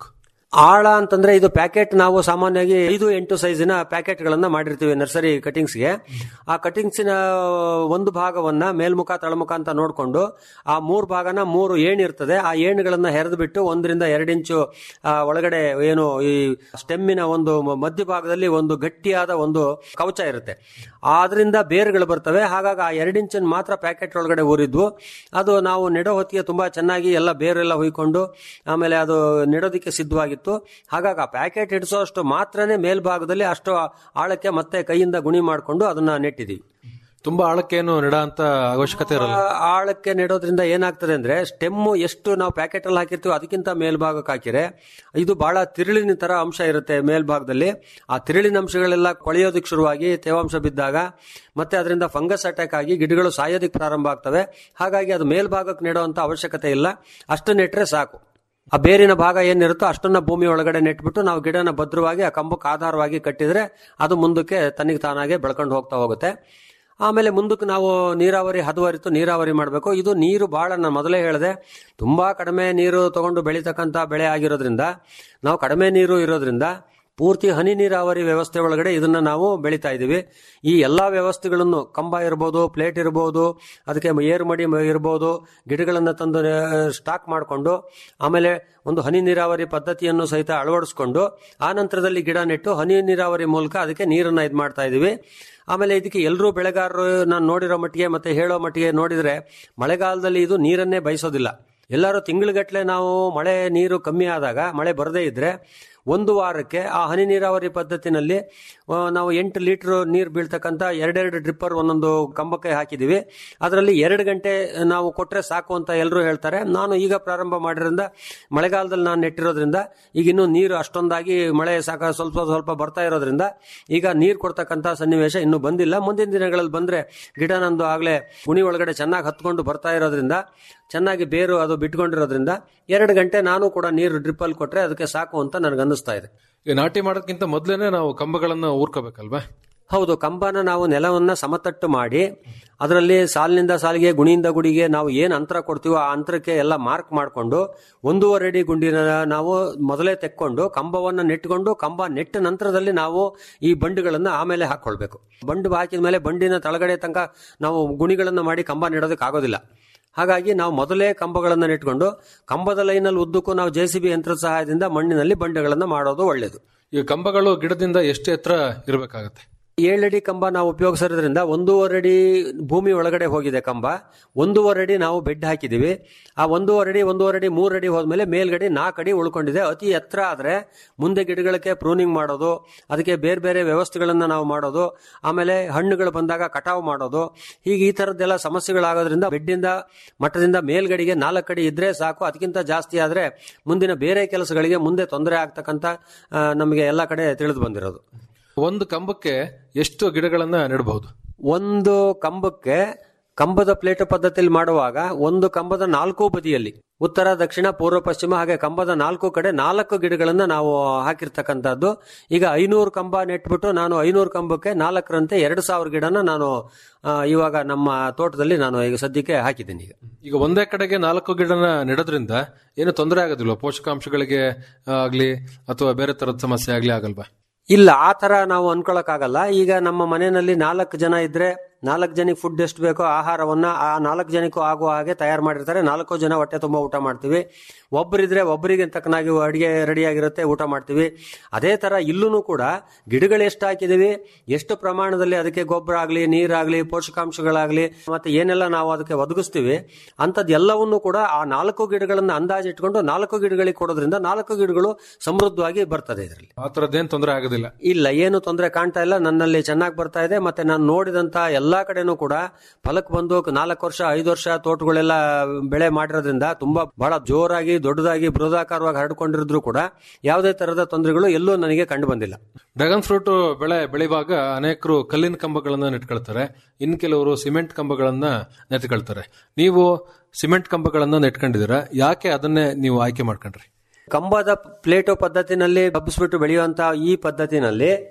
ಆಳ ಅಂತಂದ್ರೆ ಇದು ಪ್ಯಾಕೆಟ್ ನಾವು ಸಾಮಾನ್ಯವಾಗಿ ಐದು ಎಂಟು ಸೈಜಿನ ಪ್ಯಾಕೆಟ್ ಗಳನ್ನ ಮಾಡಿರ್ತೀವಿ ನರ್ಸರಿ ಕಟಿಂಗ್ಸ್ಗೆ ಆ ಕಟಿಂಗ್ಸಿನ ಒಂದು ಭಾಗವನ್ನ ಮೇಲ್ಮುಖ ತಳಮುಖ ಅಂತ ನೋಡ್ಕೊಂಡು ಆ ಮೂರು ಭಾಗನ ಮೂರು ಏಣಿ ಇರ್ತದೆ ಆ ಏಣುಗಳನ್ನ ಹೆರೆದು ಬಿಟ್ಟು ಒಂದರಿಂದ ಎರಡು ಇಂಚು ಆ, ಒಳಗಡೆ ಏನು ಈ ಸ್ಟೆಮ್ಮಿನ ಒಂದು ಮ- ಮಧ್ಯಭಾಗದಲ್ಲಿ ಒಂದು ಗಟ್ಟಿಯಾದ ಒಂದು ಕವಚ ಇರುತ್ತೆ ಆದ್ರಿಂದ ಬೇರುಗಳು ಬರ್ತವೆ ಹಾಗಾಗಿ ಆ ಎರಡು ಇಂಚಿನ ಮಾತ್ರ ಪ್ಯಾಕೆಟ್ ಒಳಗಡೆ ಊರಿದ್ವು ಅದು ನಾವು ನೆಡೋ ಹೊತ್ತಿಗೆ ತುಂಬಾ ಚೆನ್ನಾಗಿ ಎಲ್ಲ ಬೇರೆಲ್ಲ ಹುಯ್ಕೊಂಡು ಆಮೇಲೆ ಅದು ನೆಡೋದಕ್ಕೆ ಸಿದ್ಧವಾಗಿತ್ತು ಹಾಗಾಗಿ ಆ ಪ್ಯಾಕೆಟ್ ಇಡಿಸೋಷ್ಟು ಮಾತ್ರನೇ ಮೇಲ್ಭಾಗದಲ್ಲಿ ಅಷ್ಟು ಆಳಕ್ಕೆ ಮತ್ತೆ ಕೈಯಿಂದ ಗುಣಿ ಮಾಡಿಕೊಂಡು ಅದನ್ನ ನೆಟ್ಟಿದ್ದೀವಿ ತುಂಬಾ ಆಳಕ್ಕೇನು ನೆಡ ಅಂತ ಅವಶ್ಯಕತೆ ಇರಲ್ಲ ಆ ಆಳಕ್ಕೆ ನೆಡೋದ್ರಿಂದ ಏನಾಗ್ತದೆ ಅಂದ್ರೆ ಸ್ಟೆಮ್ಮು ಎಷ್ಟು ನಾವು ಪ್ಯಾಕೆಟ್ ಅಲ್ಲಿ ಹಾಕಿರ್ತೀವಿ ಅದಕ್ಕಿಂತ ಮೇಲ್ಭಾಗಕ್ಕೆ ಹಾಕಿರೆ ಇದು ಬಹಳ ತಿರುಳಿನ ತರ ಅಂಶ ಇರುತ್ತೆ ಮೇಲ್ಭಾಗದಲ್ಲಿ ಆ ತಿರುಳಿನ ಅಂಶಗಳೆಲ್ಲ ಕೊಳೆಯೋದಕ್ಕೆ ಶುರುವಾಗಿ ತೇವಾಂಶ ಬಿದ್ದಾಗ ಮತ್ತೆ ಅದರಿಂದ ಫಂಗಸ್ ಅಟ್ಯಾಕ್ ಆಗಿ ಗಿಡಗಳು ಸಾಯೋದಕ್ಕೆ ಪ್ರಾರಂಭ ಆಗ್ತವೆ ಹಾಗಾಗಿ ಅದು ಮೇಲ್ಭಾಗಕ್ಕೆ ನೆಡುವಂತ ಅವಶ್ಯಕತೆ ಇಲ್ಲ ಅಷ್ಟು ನೆಟ್ರೆ ಸಾಕು ಆ ಬೇರಿನ ಭಾಗ ಏನಿರುತ್ತೋ ಅಷ್ಟನ್ನ ಭೂಮಿ ಒಳಗಡೆ ನೆಟ್ಬಿಟ್ಟು ನಾವು ಗಿಡನ ಭದ್ರವಾಗಿ ಆ ಕಂಬಕ್ಕೆ ಆಧಾರವಾಗಿ ಕಟ್ಟಿದ್ರೆ ಅದು ಮುಂದಕ್ಕೆ ತನ್ನಿಗೆ ತಾನಾಗೆ ಬೆಳ್ಕೊಂಡು ಹೋಗ್ತಾ ಹೋಗುತ್ತೆ ಆಮೇಲೆ ಮುಂದಕ್ಕೆ ನಾವು ನೀರಾವರಿ ಹದವರಿತು ನೀರಾವರಿ ಮಾಡಬೇಕು ಇದು ನೀರು ಬಹಳ ನಾನು ಮೊದಲೇ ಹೇಳಿದೆ ತುಂಬಾ ಕಡಿಮೆ ನೀರು ತಗೊಂಡು ಬೆಳೀತಕ್ಕಂಥ ಬೆಳೆ ಆಗಿರೋದ್ರಿಂದ ನಾವು ಕಡಿಮೆ ನೀರು ಇರೋದ್ರಿಂದ ಪೂರ್ತಿ ಹನಿ ನೀರಾವರಿ ವ್ಯವಸ್ಥೆ ಒಳಗಡೆ ಇದನ್ನ ನಾವು ಬೆಳೀತಾ ಇದ್ದೀವಿ ಈ ಎಲ್ಲಾ ವ್ಯವಸ್ಥೆಗಳನ್ನು ಕಂಬ ಇರ್ಬೋದು ಪ್ಲೇಟ್ ಇರ್ಬೋದು ಅದಕ್ಕೆ ಏರು ಮಡಿ ಮ- ಇರ್ಬೋದು ಗಿಡಗಳನ್ನು ತಂದು ಸ್ಟಾಕ್ ಮಾಡಿಕೊಂಡು ಆಮೇಲೆ ಒಂದು ಹನಿ ನೀರಾವರಿ ಪದ್ಧತಿಯನ್ನು ಸಹಿತ ಅಳವಡಿಸ್ಕೊಂಡು ಆ ನಂತರದಲ್ಲಿ ಗಿಡ ನೆಟ್ಟು ಹನಿ ನೀರಾವರಿ ಮೂಲಕ ಅದಕ್ಕೆ ನೀರನ್ನ ಇದು ಮಾಡ್ತಾ ಇದೀವಿ ಆಮೇಲೆ ಇದಕ್ಕೆ ಎಲ್ಲರೂ ಬೆಳೆಗಾರರು ನಾನು ನೋಡಿರೋ ಮಟ್ಟಿಗೆ ಮತ್ತೆ ಹೇಳೋ ಮಟ್ಟಿಗೆ ನೋಡಿದ್ರೆ ಮಳೆಗಾಲದಲ್ಲಿ ಇದು ನೀರನ್ನೇ ಬಯಸೋದಿಲ್ಲ ಎಲ್ಲರೂ ತಿಂಗಳಗಟ್ಟಲೆ ನಾವು ಮಳೆ ನೀರು ಕಮ್ಮಿ ಆದಾಗ ಮಳೆ ಬರದೇ ಇದ್ರೆ ಒಂದು ವಾರಕ್ಕೆ ಆ ಹನಿ ನೀರಾವರಿ ಪದ್ಧತಿನಲ್ಲಿ ಆ, ನಾವು ಎಂಟು ಲೀಟರ್ ನೀರು ಬೀಳ್ತಕ್ಕಂಥ ಎರಡೆರಡು ಡ್ರಿಪ್ಪರ್ ಒಂದೊಂದು ಕಂಬಕ್ಕೆ ಹಾಕಿದೀವಿ ಅದರಲ್ಲಿ ಎರಡು ಗಂಟೆ ನಾವು ಕೊಟ್ರೆ ಸಾಕು ಅಂತ ಎಲ್ಲರೂ ಹೇಳ್ತಾರೆ ನಾನು ಈಗ ಪ್ರಾರಂಭ ಮಾಡಿರೋದ್ರಿಂದ ಮಳೆಗಾಲದಲ್ಲಿ ನಾನು ನೆಟ್ಟಿರೋದ್ರಿಂದ ಈಗ ಇನ್ನೂ ನೀರು ಅಷ್ಟೊಂದಾಗಿ ಮಳೆ ಸಾಕ ಸ್ವಲ್ಪ ಸ್ವಲ್ಪ ಬರ್ತಾ ಇರೋದ್ರಿಂದ ಈಗ ನೀರು ಕೊಡ್ತಕ್ಕಂಥ ಸನ್ನಿವೇಶ ಇನ್ನೂ ಬಂದಿಲ್ಲ ಮುಂದಿನ ದಿನಗಳಲ್ಲಿ ಬಂದ್ರೆ ಗಿಡ ನಂದು ಆಗ್ಲೇ ಗುಣಿ ಒಳಗಡೆ ಚೆನ್ನಾಗಿ ಹತ್ಕೊಂಡು ಬರ್ತಾ ಇರೋದ್ರಿಂದ ಚೆನ್ನಾಗಿ ಬೇರು ಅದು ಬಿಟ್ಕೊಂಡಿರೋದ್ರಿಂದ ಎರಡು ಗಂಟೆ ನಾನು ಕೂಡ ನೀರು ಡ್ರಿಪ್ಪಲ್ಲಿ ಕೊಟ್ರೆ ಅದಕ್ಕೆ ಸಾಕು ಅಂತ ನನಗೆ ಅನ್ನಿಸ್ತಾ ಇದೆ ಈ ನಾಟಿ ಮಾಡೋದಕ್ಕಿಂತ ಮೊದಲೇನೆ ನಾವು ಕಂಬಗಳನ್ನ ಊರ್ಕೋಬೇಕಲ್ವಾ ಹೌದು ಕಂಬನ ನಾವು ನೆಲವನ್ನ ಸಮತಟ್ಟು ಮಾಡಿ ಅದರಲ್ಲಿ ಸಾಲಿನಿಂದ ಸಾಲಿಗೆ ಗುಣಿಯಿಂದ ಗುಡಿಗೆ ನಾವು ಏನು ಅಂತರ ಕೊಡ್ತೀವೋ ಆ ಅಂತರಕ್ಕೆ ಎಲ್ಲ ಮಾರ್ಕ್ ಮಾಡಿಕೊಂಡು ಒಂದೂವರೆ ಅಡಿ ಗುಂಡಿನ ನಾವು ಮೊದಲೇ ತೆಕ್ಕೊಂಡು ಕಂಬವನ್ನ ನೆಟ್ಕೊಂಡು ಕಂಬ ನೆಟ್ಟ ನಂತರದಲ್ಲಿ ನಾವು ಈ ಬಂಡುಗಳನ್ನ ಆಮೇಲೆ ಹಾಕೊಳ್ಬೇಕು ಬಂಡು ಹಾಕಿದ ಮೇಲೆ ಬಂಡಿನ ತಳಗಡೆ ತನಕ ನಾವು ಗುಣಿಗಳನ್ನ ಮಾಡಿ ಕಂಬ ನೆಡೋದಕ್ಕೆ ಆಗೋದಿಲ್ಲ ಹಾಗಾಗಿ ನಾವು ಮೊದಲೇ ಕಂಬಗಳನ್ನು ನೆಟ್ಕೊಂಡು ಕಂಬದ ಲೈನಲ್ಲಿ ಉದ್ದಕ್ಕೂ ನಾವು ಜೆ ಸಿ ಬಿ ಯಂತ್ರದ ಸಹಾಯದಿಂದ ಮಣ್ಣಿನಲ್ಲಿ ಬಂಡೆಗಳನ್ನು ಮಾಡೋದು ಒಳ್ಳೆಯದು ಈ ಕಂಬಗಳು ಗಿಡದಿಂದ ಎಷ್ಟು ಎತ್ತರ ಇರಬೇಕಾಗತ್ತೆ ಏಳಡಿ ಕಂಬ ನಾವು ಉಪಯೋಗಿಸೋದ್ರಿಂದ ಒಂದೂವರೆ ಅಡಿ ಭೂಮಿ ಒಳಗಡೆ ಹೋಗಿದೆ ಕಂಬ ಒಂದೂವರೆ ಅಡಿ ನಾವು ಬೆಡ್ ಹಾಕಿದೀವಿ ಆ ಒಂದೂವರೆ ಅಡಿ ಒಂದೂವರೆ ಅಡಿ ಮೂರು ಅಡಿ ಹೋದ್ಮೇಲೆ ಮೇಲ್ಗಡೆ ನಾಲ್ಕು ಅಡಿ ಉಳ್ಕೊಂಡಿದೆ ಅತಿ ಎತ್ತರ ಆದ್ರೆ ಮುಂದೆ ಗಿಡಗಳಿಗೆ ಪ್ರೂನಿಂಗ್ ಮಾಡೋದು ಅದಕ್ಕೆ ಬೇರೆ ಬೇರೆ ವ್ಯವಸ್ಥೆಗಳನ್ನ ನಾವು ಮಾಡೋದು ಆಮೇಲೆ ಹಣ್ಣುಗಳು ಬಂದಾಗ ಕಟಾವು ಮಾಡೋದು ಹೀಗೆ ಈ ತರದ್ದೆಲ್ಲ ಸಮಸ್ಯೆಗಳಾಗೋದ್ರಿಂದ ಬೆಡ್ಡಿಂದ ಮಟ್ಟದಿಂದ ಮೇಲ್ಗಡೆಗೆ ನಾಲ್ಕು ಅಡಿ ಇದ್ರೆ ಸಾಕು ಅದಕ್ಕಿಂತ ಜಾಸ್ತಿ ಆದ್ರೆ ಮುಂದಿನ ಬೇರೆ ಕೆಲಸಗಳಿಗೆ ಮುಂದೆ ತೊಂದರೆ ಆಗ್ತಕ್ಕಂಥ ಆ, ನಮಗೆ ಎಲ್ಲ ಕಡೆ ತಿಳಿದು ಬಂದಿರೋದು ಒಂದು ಕಂಬಕ್ಕೆ ಎಷ್ಟು ಗಿಡಗಳನ್ನ ನೆಡಬಹುದು ಒಂದು ಕಂಬಕ್ಕೆ ಕಂಬದ ಪ್ಲೇಟ್ ಪದ್ಧತಿಯಲ್ಲಿ ಮಾಡುವಾಗ ಒಂದು ಕಂಬದ ನಾಲ್ಕು ಬದಿಯಲ್ಲಿ ಉತ್ತರ ದಕ್ಷಿಣ ಪೂರ್ವ ಪಶ್ಚಿಮ ಹಾಗೆ ಕಂಬದ ನಾಲ್ಕು ಕಡೆ ನಾಲ್ಕು ಗಿಡಗಳನ್ನ ನಾವು ಹಾಕಿರ್ತಕ್ಕಂಥದ್ದು ಈಗ ಐನೂರು ಕಂಬ ನೆಟ್ಬಿಟ್ಟು ನಾನು ಐನೂರು ಕಂಬಕ್ಕೆ ನಾಲ್ಕರಂತೆ ಎರಡು ಸಾವಿರ ಗಿಡನ ನಾನು ಆ, ಇವಾಗ ನಮ್ಮ ತೋಟದಲ್ಲಿ ನಾನು ಈಗ ಸದ್ಯಕ್ಕೆ ಹಾಕಿದ್ದೀನಿ ಈಗ ಈಗ ಒಂದೇ ಕಡೆಗೆ ನಾಲ್ಕು ಗಿಡನ ನೆಡೋದ್ರಿಂದ ಏನು ತೊಂದರೆ ಆಗೋದಿಲ್ವಾ ಪೋಷಕಾಂಶಗಳಿಗೆ ಆಗ್ಲಿ ಅಥವಾ ಬೇರೆ ತರದ ಸಮಸ್ಯೆ ಆಗ್ಲಿ ಆಗಲ್ವಾ ಇಲ್ಲ ಆ ತರ ನಾವು ಅನ್ಕೊಳಕ್ಕಾಗಲ್ಲ ಈಗ ನಮ್ಮ ಮನೆಯಲ್ಲಿ ನಾಲ್ಕು ಜನ ಇದ್ರೆ ನಾಲ್ಕು ಜನಕ್ಕೆ ಫುಡ್ ಎಷ್ಟು ಬೇಕೋ ಆಹಾರವನ್ನ ಆ ನಾಲ್ಕು ಜನಕ್ಕೂ ಆಗುವ ಹಾಗೆ ತಯಾರು ಮಾಡಿರ್ತಾರೆ ನಾಲ್ಕು ಜನ ಹೊಟ್ಟೆ ತುಂಬಾ ಊಟ ಮಾಡ್ತೀವಿ ಒಬ್ಬರಿದ್ರೆ ಒಬ್ಬರಿಗೆ ತಕ್ಕನಾಗಿ ಅಡಿಗೆ ರೆಡಿಯಾಗಿರುತ್ತೆ ಊಟ ಮಾಡ್ತೀವಿ ಅದೇ ತರ ಇಲ್ಲೂ ಕೂಡ ಗಿಡಗಳು ಎಷ್ಟು ಹಾಕಿದೀವಿ ಎಷ್ಟು ಪ್ರಮಾಣದಲ್ಲಿ ಅದಕ್ಕೆ ಗೊಬ್ಬರ ಆಗಲಿ ನೀರಾಗ್ಲಿ ಪೋಷಕಾಂಶಗಳಾಗ್ಲಿ ಮತ್ತೆ ಏನೆಲ್ಲ ನಾವು ಅದಕ್ಕೆ ಒದಗಿಸ್ತೀವಿ ಅಂಥದ್ದು ಎಲ್ಲವನ್ನೂ ಕೂಡ ಆ ನಾಲ್ಕು ಗಿಡಗಳನ್ನ ಅಂದಾಜಿಟ್ಕೊಂಡು ನಾಲ್ಕು ಗಿಡಗಳಿಗೆ ಕೊಡೋದ್ರಿಂದ ನಾಲ್ಕು ಗಿಡಗಳು ಸಮೃದ್ಧವಾಗಿ ಬರ್ತದೆ ಇದರಲ್ಲಿ ಆ ತರದ್ದೇನು ತೊಂದರೆ ಆಗೋದಿಲ್ಲ ಇಲ್ಲ ಏನು ತೊಂದರೆ ಕಾಣ್ತಾ ಇಲ್ಲ ನನ್ನಲ್ಲಿ ಚೆನ್ನಾಗಿ ಬರ್ತಾ ಇದೆ ಮತ್ತೆ ನಾನು ನೋಡಿದಂತ ಎಲ್ಲಾ ಕಡೆನೂ ಕೂಡ ಫಲಕ್ ಬಂದು ನಾಲ್ಕು ವರ್ಷ ಐದು ವರ್ಷ ತೋಟಗಳೆಲ್ಲ ಬೆಳೆ ಮಾಡಿರೋದ್ರಿಂದ ತುಂಬಾ ಬಹಳ ಜೋರಾಗಿ ದೊಡ್ಡದಾಗಿ ಬೃಹದಾಕಾರವಾಗಿ ಹರಡ್ಕೊಂಡಿದ್ರು ಕೂಡ ಯಾವುದೇ ತರಹದ ತೊಂದರೆಗಳು ಎಲ್ಲೂ ನನಗೆ ಕಂಡು ಬಂದಿಲ್ಲ ಡ್ರ್ಯಾಗನ್ ಫ್ರೂಟ್ ಬೆಳೆ ಬೆಳೆಯುವಾಗ ಅನೇಕರು ಕಲ್ಲಿನ ಕಂಬಗಳನ್ನ ನೆಟ್ಕೊಳ್ತಾರೆ ಇನ್ ಕೆಲವರು ಸಿಮೆಂಟ್ ಕಂಬಗಳನ್ನ ನೆಟ್ಕೊಳ್ತಾರೆ ನೀವು ಸಿಮೆಂಟ್ ಕಂಬಗಳನ್ನ ನೆಟ್ಕೊಂಡಿದ್ದೀರಾ ಯಾಕೆ ಅದನ್ನೇ ನೀವು ಆಯ್ಕೆ ಮಾಡ್ಕೊಂಡ್ರಿ ಕಂಬದ ಪ್ಲೇಟೋ ಪದ್ಧತಿನಲ್ಲಿ ಹಬ್ಬಿಸ್ಬಿಟ್ಟು ಬೆಳೆಯುವಂತ ಈ ಪದ್ಧತಿನಲ್ಲಿ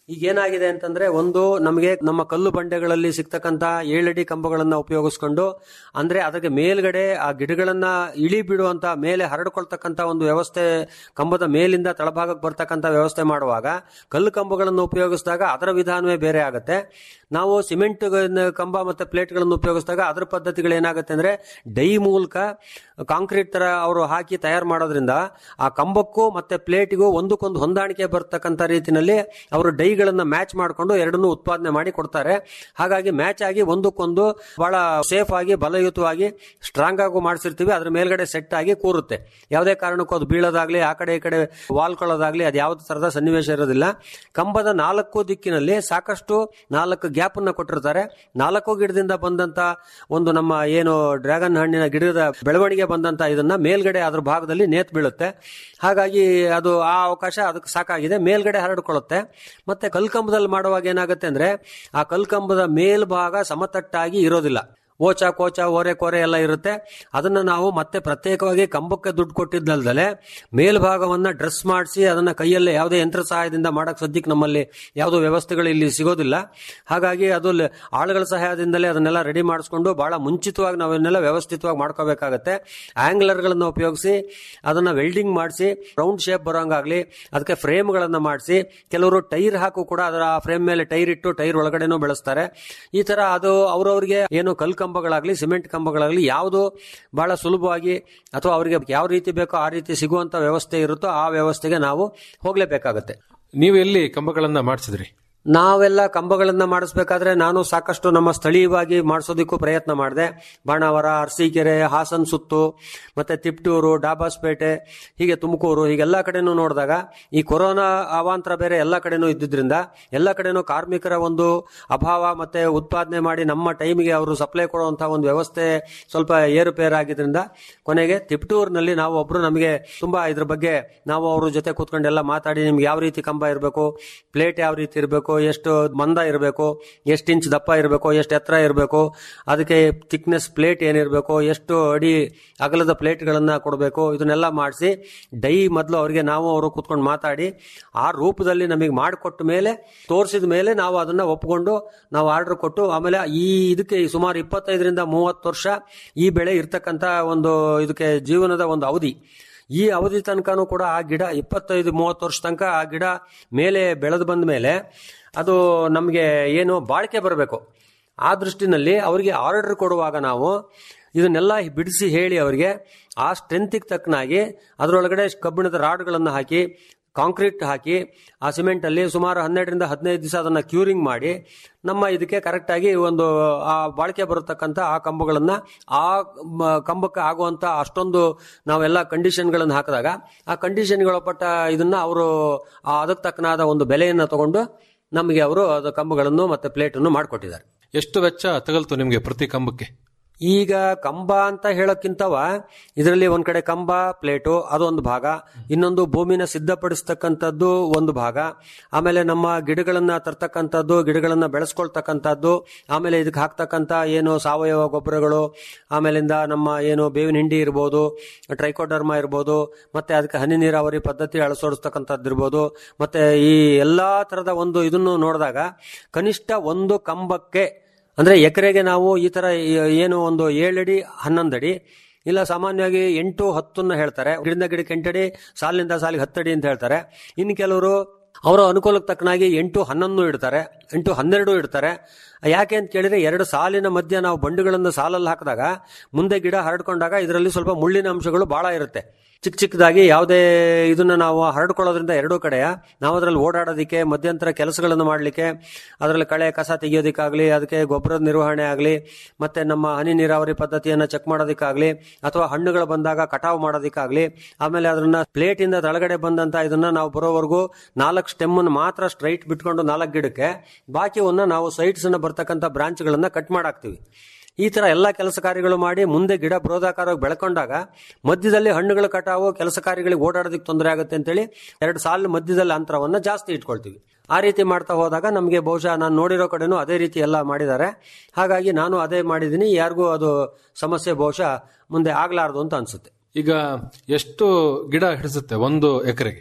ಈಗ ಏನಾಗಿದೆ ಅಂತಂದ್ರೆ ಒಂದು ನಮಗೆ ನಮ್ಮ ಕಲ್ಲು ಬಂಡೆಗಳಲ್ಲಿ ಸಿಗ್ತಕ್ಕಂತ ಏಳಡಿ ಕಂಬಗಳನ್ನ ಉಪಯೋಗಿಸ್ಕೊಂಡು ಅಂದ್ರೆ ಅದಕ್ಕೆ ಮೇಲ್ಗಡೆ ಆ ಗಿಡಗಳನ್ನ ಇಳಿ ಬಿಡುವಂತ ಮೇಲೆ ಹರಡ್ಕೊಳ್ತಕ್ಕಂತ ಒಂದು ವ್ಯವಸ್ಥೆ ಕಂಬದ ಮೇಲಿಂದ ತಳಭಾಗಕ್ಕೆ ಬರ್ತಕ್ಕಂತ ವ್ಯವಸ್ಥೆ ಮಾಡುವಾಗ ಕಲ್ಲು ಕಂಬಗಳನ್ನು ಉಪಯೋಗಿಸಿದಾಗ ಅದರ ವಿಧಾನವೇ ಬೇರೆ ಆಗುತ್ತೆ ನಾವು ಸಿಮೆಂಟ್ ಕಂಬ ಮತ್ತೆ ಪ್ಲೇಟ್ಗಳನ್ನು ಉಪಯೋಗಿಸಿದಾಗ ಅದರ ಪದ್ಧತಿಗಳು ಏನಾಗುತ್ತೆ ಅಂದ್ರೆ ಡೈ ಮೂಲಕ ಕಾಂಕ್ರೀಟ್ ತರ ಅವರು ಹಾಕಿ ತಯಾರು ಮಾಡೋದ್ರಿಂದ ಆ ಕಂಬಕ್ಕೂ ಮತ್ತೆ ಪ್ಲೇಟಿಗೂ ಒಂದಕ್ಕೊಂದು ಹೊಂದಾಣಿಕೆ ಬರ್ತಕ್ಕಂಥ ರೀತಿಯಲ್ಲಿ ಅವರು ಡೈಗಳನ್ನ ಮ್ಯಾಚ್ ಮಾಡಿಕೊಂಡು ಎರಡನ್ನೂ ಉತ್ಪಾದನೆ ಮಾಡಿ ಕೊಡ್ತಾರೆ ಹಾಗಾಗಿ ಮ್ಯಾಚ್ ಆಗಿ ಒಂದಕ್ಕೊಂದು ಬಹಳ ಸೇಫ್ ಆಗಿ ಬಲಯುತವಾಗಿ ಸ್ಟ್ರಾಂಗ್ ಆಗು ಮಾಡಿಸಿರ್ತೀವಿ ಅದ್ರ ಮೇಲ್ಗಡೆ ಸೆಟ್ ಆಗಿ ಕೂರುತ್ತೆ ಯಾವುದೇ ಕಾರಣಕ್ಕೂ ಅದು ಬೀಳೋದಾಗ್ಲಿ ಆ ಕಡೆ ಈ ಕಡೆ ವಾಲ್ಕೊಳ್ಳೋದಾಗ್ಲಿ ಅದು ಯಾವುದೇ ತರದ ಸನ್ನಿವೇಶ ಇರೋದಿಲ್ಲ ಕಂಬದ ನಾಲ್ಕು ದಿಕ್ಕಿನಲ್ಲಿ ಸಾಕಷ್ಟು ನಾಲ್ಕು ಗ್ಯಾಪ್ ಅನ್ನ ಕೊಟ್ಟಿರ್ತಾರೆ ನಾಲ್ಕು ಗಿಡದಿಂದ ಬಂದಂತ ಒಂದು ನಮ್ಮ ಏನು ಡ್ರ್ಯಾಗನ್ ಹಣ್ಣಿನ ಗಿಡದ ಬೆಳವಣಿಗೆ ಬಂದಂತ ಇದನ್ನ ಮೇಲ್ಗಡೆ ಅದ್ರ ಭಾಗದಲ್ಲಿ ನೇತ್ ಬೀಳುತ್ತೆ ಹಾಗಾಗಿ ಅದು ಆ ಅವಕಾಶ ಅದಕ್ಕೆ ಸಾಕಾಗಿದೆ ಮೇಲ್ಗಡೆ ಹರಡ್ಕೊಳ್ಳುತ್ತೆ ಮತ್ತೆ ಕಲ್ಕಂಬದಲ್ಲಿ ಮಾಡುವಾಗ ಏನಾಗುತ್ತೆ ಅಂದ್ರೆ ಆ ಕಲ್ಕಂಬದ ಮೇಲ್ಭಾಗ ಸಮತಟ್ಟಾಗಿ ಇರೋದಿಲ್ಲ ಓಚ ಕೋಚ ಓರೆ ಕೋರೆ ಎಲ್ಲ ಇರುತ್ತೆ ಅದನ್ನ ನಾವು ಮತ್ತೆ ಪ್ರತ್ಯೇಕವಾಗಿ ಕಂಬಕ್ಕೆ ದುಡ್ಡು ಕೊಟ್ಟಿದ್ದಲ್ದಲೆ ಮೇಲ್ಭಾಗವನ್ನ ಡ್ರೆಸ್ ಮಾಡಿಸಿ ಅದನ್ನ ಕೈಯಲ್ಲೇ ಯಾವುದೇ ಯಂತ್ರ ಸಹಾಯದಿಂದ ಮಾಡಕ್ ಸದ್ಯಕ್ಕೆ ನಮ್ಮಲ್ಲಿ ಯಾವುದೋ ವ್ಯವಸ್ಥೆಗಳು ಇಲ್ಲಿ ಸಿಗೋದಿಲ್ಲ ಹಾಗಾಗಿ ಅದು ಲ- ಆಳುಗಳ ಸಹಾಯದಿಂದಲೇ ಅದನ್ನೆಲ್ಲ ರೆಡಿ ಮಾಡಿಸ್ಕೊಂಡು ಬಹಳ ಮುಂಚಿತವಾಗಿ ನಾವನ್ನೆಲ್ಲ ವ್ಯವಸ್ಥಿತವಾಗಿ ಮಾಡ್ಕೋಬೇಕಾಗತ್ತೆ ಆಂಗ್ಲರ್ಗಳನ್ನ ಉಪಯೋಗಿಸಿ ಅದನ್ನ ವೆಲ್ಡಿಂಗ್ ಮಾಡಿಸಿ ರೌಂಡ್ ಶೇಪ್ ಬರೋಂಗಾಗ್ಲಿ ಅದಕ್ಕೆ ಫ್ರೇಮ್ಗಳನ್ನ ಮಾಡಿಸಿ ಕೆಲವರು ಟೈರ್ ಹಾಕು ಕೂಡ ಅದರ ಫ್ರೇಮ್ ಮೇಲೆ ಟೈರ್ ಇಟ್ಟು ಟೈರ್ ಒಳಗಡೆನೂ ಬೆಳೆಸ್ತಾರೆ ಈ ತರ ಅದು ಅವ್ರವ್ರಿಗೆ ಏನು ಕಲ್ ಕಂಬಗಳಾಗ್ಲಿ ಸಿಮೆಂಟ್ ಕಂಬಗಳಾಗ್ಲಿ ಯಾವುದು ಬಹಳ ಸುಲಭವಾಗಿ ಅಥವಾ ಅವರಿಗೆ ಯಾವ ರೀತಿ ಬೇಕೋ ಆ ರೀತಿ ಸಿಗುವಂತ ವ್ಯವಸ್ಥೆ ಇರುತ್ತೋ ಆ ವ್ಯವಸ್ಥೆಗೆ ನಾವು ಹೋಗ್ಲೇಬೇಕಾಗತ್ತೆ ನೀವು ಎಲ್ಲಿ ಕಂಬಗಳನ್ನ ಮಾಡಿಸಿದ್ರಿ ನಾವೆಲ್ಲ ಕಂಬಗಳನ್ನ ಮಾಡಿಸ್ಬೇಕಾದ್ರೆ ನಾನು ಸಾಕಷ್ಟು ನಮ್ಮ ಸ್ಥಳೀಯವಾಗಿ ಮಾಡಿಸೋದಕ್ಕೂ ಪ್ರಯತ್ನ ಮಾಡಿದೆ ಬಾಣಾವರ ಅರಸೀಕೆರೆ ಹಾಸನ್ ಸುತ್ತು ಮತ್ತೆ ತಿಪ್ಟೂರು ಡಾಬಾಸ್ಪೇಟೆ ಹೀಗೆ ತುಮಕೂರು ಹೀಗೆಲ್ಲ ಕಡೆನೂ ನೋಡಿದಾಗ ಈ ಕೊರೋನಾ ಅವಾಂತರ ಬೇರೆ ಎಲ್ಲ ಕಡೆನೂ ಇದ್ದಿದ್ರಿಂದ ಎಲ್ಲ ಕಡೆನೂ ಕಾರ್ಮಿಕರ ಒಂದು ಅಭಾವ ಮತ್ತೆ ಉತ್ಪಾದನೆ ಮಾಡಿ ನಮ್ಮ ಟೈಮಿಗೆ ಅವರು ಸಪ್ಲೈ ಕೊಡುವಂತಹ ಒಂದು ವ್ಯವಸ್ಥೆ ಸ್ವಲ್ಪ ಏರುಪೇರಾಗಿದ್ರಿಂದ ಕೊನೆಗೆ ತಿಪ್ಟೂರಿನಲ್ಲಿ ನಾವು ಒಬ್ರು ನಮಗೆ ತುಂಬಾ ಇದ್ರ ಬಗ್ಗೆ ನಾವು ಅವ್ರ ಜೊತೆ ಕೂತ್ಕೊಂಡೆಲ್ಲ ಮಾತಾಡಿ ನಿಮ್ಗೆ ಯಾವ ರೀತಿ ಕಂಬ ಇರಬೇಕು ಪ್ಲೇಟ್ ಯಾವ ರೀತಿ ಇರಬೇಕು ಎಷ್ಟು ಮಂದ ಇರಬೇಕು ಎಷ್ಟು ಇಂಚ್ ದಪ್ಪ ಇರಬೇಕು ಎಷ್ಟು ಎತ್ತರ ಇರಬೇಕು ಅದಕ್ಕೆ ಥಿಕ್ನೆಸ್ ಪ್ಲೇಟ್ ಏನಿರಬೇಕು ಎಷ್ಟು ಅಡಿ ಅಗಲದ ಪ್ಲೇಟ್ಗಳನ್ನ ಕೊಡಬೇಕು ಇದನ್ನೆಲ್ಲ ಮಾಡಿಸಿ ಡೈ ಮೊದಲು ಅವರಿಗೆ ನಾವು ಅವರು ಕೂತ್ಕೊಂಡು ಮಾತಾಡಿ ಆ ರೂಪದಲ್ಲಿ ನಮಗೆ ಮಾಡಿಕೊಟ್ಟ ಮೇಲೆ ತೋರಿಸಿದ ಮೇಲೆ ನಾವು ಅದನ್ನ ಒಪ್ಕೊಂಡು ನಾವು ಆರ್ಡರ್ ಕೊಟ್ಟು ಆಮೇಲೆ ಈ ಇದಕ್ಕೆ ಸುಮಾರು ಇಪ್ಪತ್ತೈದರಿಂದ ಮೂವತ್ತು ವರ್ಷ ಈ ಬೆಳೆ ಇರ್ತಕ್ಕಂಥ ಒಂದು ಇದಕ್ಕೆ ಜೀವನದ ಒಂದು ಅವಧಿ ಈ ಅವಧಿ ತನಕನೂ ಕೂಡ ಆ ಗಿಡ ಇಪ್ಪತ್ತೈದು ಮೂವತ್ತು ವರ್ಷ ತನಕ ಆ ಗಿಡ ಮೇಲೆ ಬೆಳೆದು ಬಂದ ಮೇಲೆ ಅದು ನಮಗೆ ಏನು ಬಾಳಿಕೆ ಬರಬೇಕು ಆ ದೃಷ್ಟಿನಲ್ಲಿ ಅವರಿಗೆ ಆರ್ಡರ್ ಕೊಡುವಾಗ ನಾವು ಇದನ್ನೆಲ್ಲ ಬಿಡಿಸಿ ಹೇಳಿ ಅವರಿಗೆ ಆ ಸ್ಟ್ರೆಂತಿಗೆ ತಕ್ಕನಾಗಿ ಅದರೊಳಗಡೆ ಕಬ್ಬಿಣದ ರಾಡ್ಗಳನ್ನು ಹಾಕಿ ಕಾಂಕ್ರೀಟ್ ಹಾಕಿ ಆ ಸಿಮೆಂಟ್ ಅಲ್ಲಿ ಸುಮಾರು ಹನ್ನೆರಡರಿಂದ ಹದಿನೈದು ದಿವಸ ಅದನ್ನ ಕ್ಯೂರಿಂಗ್ ಮಾಡಿ ನಮ್ಮ ಇದಕ್ಕೆ ಕರೆಕ್ಟ್ ಆಗಿ ಒಂದು ಆ ಬಾಳಿಕೆ ಬರತಕ್ಕಂತ ಆ ಕಂಬಗಳನ್ನ ಆ ಮ- ಕಂಬಕ್ಕೆ ಆಗುವಂತ ಅಷ್ಟೊಂದು ನಾವೆಲ್ಲ ಕಂಡೀಷನ್ಗಳನ್ನು ಹಾಕಿದಾಗ ಆ ಕಂಡೀಷನ್ಗಳ ಪಟ್ಟ ಇದನ್ನ ಅವರು ಅದಕ್ಕೆ ತಕ್ಕನಾದ ಒಂದು ಬೆಲೆಯನ್ನ ತಗೊಂಡು ನಮಗೆ ಅವರು ಅದು ಕಂಬಗಳನ್ನು ಮತ್ತೆ ಪ್ಲೇಟನ್ನು ಮಾಡಿಕೊಟ್ಟಿದ್ದಾರೆ ಎಷ್ಟು ವೆಚ್ಚ ತಗಲ್ತು ನಿಮ್ಗೆ ಪ್ರತಿ ಕಂಬಕ್ಕೆ ಈಗ ಕಂಬ ಅಂತ ಹೇಳೋಕ್ಕಿಂತವ ಇದರಲ್ಲಿ ಒಂದ್ ಕಡೆ ಕಂಬ ಪ್ಲೇಟು ಅದೊಂದು ಭಾಗ ಇನ್ನೊಂದು ಭೂಮಿನ ಸಿದ್ಧಪಡಿಸ್ತಕ್ಕಂಥದ್ದು ಒಂದು ಭಾಗ ಆಮೇಲೆ ನಮ್ಮ ಗಿಡಗಳನ್ನ ತರ್ತಕ್ಕಂಥದ್ದು ಗಿಡಗಳನ್ನ ಬೆಳೆಸ್ಕೊಳ್ತಕ್ಕಂಥದ್ದು ಆಮೇಲೆ ಇದಕ್ಕೆ ಹಾಕ್ತಕ್ಕಂಥ ಏನು ಸಾವಯವ ಗೊಬ್ಬರಗಳು ಆಮೇಲಿಂದ ನಮ್ಮ ಏನು ಬೇವಿನ ಹಿಂಡಿ ಇರ್ಬೋದು ಟ್ರೈಕೋಡರ್ಮಾ ಇರ್ಬೋದು ಮತ್ತೆ ಅದಕ್ಕೆ ಹನಿ ನೀರಾವರಿ ಪದ್ಧತಿ ಅಳಸೋಡಿಸ್ತಕ್ಕಂಥದ್ದು ಇರ್ಬೋದು ಮತ್ತೆ ಈ ಎಲ್ಲಾ ತರದ ಒಂದು ಇದನ್ನು ನೋಡಿದಾಗ ಕನಿಷ್ಠ ಒಂದು ಕಂಬಕ್ಕೆ ಅಂದ್ರೆ ಎಕರೆಗೆ ನಾವು ಈ ತರ ಏನು ಒಂದು ಏಳಡಿ ಹನ್ನೊಂದಡಿ ಇಲ್ಲ ಸಾಮಾನ್ಯವಾಗಿ ಎಂಟು ಹತ್ತನ್ನ ಹೇಳ್ತಾರೆ ಗಿಡದಿಂದ ಗಿಡಕ್ಕೆ ಎಂಟಡಿ ಸಾಲಿನಿಂದ ಸಾಲಿಗೆ ಹತ್ತಡಿ ಅಂತ ಹೇಳ್ತಾರೆ ಇನ್ನು ಕೆಲವರು ಅವರ ಅನುಕೂಲಕ್ಕೆ ತಕ್ಕನಾಗಿ ಎಂಟು ಹನ್ನೊಂದು ಇಡ್ತಾರೆ ಎಂಟು ಹನ್ನೆರಡು ಇಡ್ತಾರೆ ಯಾಕೆ ಅಂತ ಕೇಳಿದ್ರೆ ಎರಡು ಸಾಲಿನ ಮಧ್ಯೆ ನಾವು ಬಂಡುಗಳನ್ನು ಸಾಲಲ್ಲಿ ಹಾಕಿದಾಗ ಮುಂದೆ ಗಿಡ ಹರಡ್ಕೊಂಡಾಗ ಇದರಲ್ಲಿ ಸ್ವಲ್ಪ ಮುಳ್ಳಿನ ಅಂಶಗಳು ಬಹಳ ಇರುತ್ತೆ ಚಿಕ್ಕ ಚಿಕ್ಕದಾಗಿ ಯಾವುದೇ ಇದನ್ನ ನಾವು ಹರಡ್ಕೊಳ್ಳೋದ್ರಿಂದ ಎರಡೂ ಕಡೆಯ ನಾವು ಅದರಲ್ಲಿ ಓಡಾಡೋದಕ್ಕೆ ಮಧ್ಯಂತರ ಕೆಲಸಗಳನ್ನು ಮಾಡಲಿಕ್ಕೆ ಅದರಲ್ಲಿ ಕಳೆ ಕಸ ತೆಗೆಯೋದಕ್ಕಾಗಲಿ ಅದಕ್ಕೆ ಗೊಬ್ಬರದ ನಿರ್ವಹಣೆ ಆಗಲಿ ಮತ್ತೆ ನಮ್ಮ ಹನಿ ನೀರಾವರಿ ಪದ್ಧತಿಯನ್ನು ಚೆಕ್ ಮಾಡೋದಕ್ಕಾಗಲಿ ಅಥವಾ ಹಣ್ಣುಗಳು ಬಂದಾಗ ಕಟಾವು ಮಾಡೋದಕ್ಕಾಗಲಿ ಆಮೇಲೆ ಅದನ್ನ ಪ್ಲೇಟ್ ಇಂದ ತಳಗಡೆ ಬಂದಂತ ಇದನ್ನ ನಾವು ಬರೋವರೆಗೂ ನಾಲ್ಕು ಸ್ಟೆಮ್ ಮಾತ್ರ ಸ್ಟ್ರೈಟ್ ಬಿಟ್ಕೊಂಡು ನಾಲ್ಕು ಗಿಡಕ್ಕೆ ಬಾಕಿವನ್ನ ನಾವು ಸೈಡ್ಸ್ ಅನ್ನ ಬರ್ತಕ್ಕಂಥ ಬ್ರಾಂಚ್ಗಳನ್ನ ಕಟ್ ಮಾಡಾಕ್ತಿವಿ ಈ ತರ ಎಲ್ಲ ಕೆಲಸ ಕಾರ್ಯಗಳು ಮಾಡಿ ಮುಂದೆ ಗಿಡ ಬೃಹದಾಕಾರವಾಗಿ ಬೆಳ್ಕೊಂಡಾಗ ಮಧ್ಯದಲ್ಲಿ ಹಣ್ಣುಗಳ ಕಟಾವು ಕೆಲಸ ಕಾರ್ಯಗಳಿಗೆ ಓಡಾಡೋದಕ್ಕೆ ತೊಂದರೆ ಆಗುತ್ತೆ ಅಂತೇಳಿ ಎರಡು ಸಾಲು ಮಧ್ಯದಲ್ಲಿ ಅಂತರವನ್ನ ಜಾಸ್ತಿ ಇಟ್ಕೊಳ್ತೀವಿ ಆ ರೀತಿ ಮಾಡ್ತಾ ಹೋದಾಗ ನಮಗೆ ಬಹುಶಃ ನಾನು ನೋಡಿರೋ ಕಡೆನೂ ಅದೇ ರೀತಿ ಎಲ್ಲ ಮಾಡಿದ್ದಾರೆ ಹಾಗಾಗಿ ನಾನು ಅದೇ ಮಾಡಿದ್ದೀನಿ ಯಾರಿಗೂ ಅದು ಸಮಸ್ಯೆ ಬಹುಶಃ ಮುಂದೆ ಆಗ್ಲಾರ್ದು ಅಂತ ಅನ್ಸುತ್ತೆ ಈಗ ಎಷ್ಟು ಗಿಡ ಹಿಡಿಸುತ್ತೆ ಒಂದು ಎಕರೆಗೆ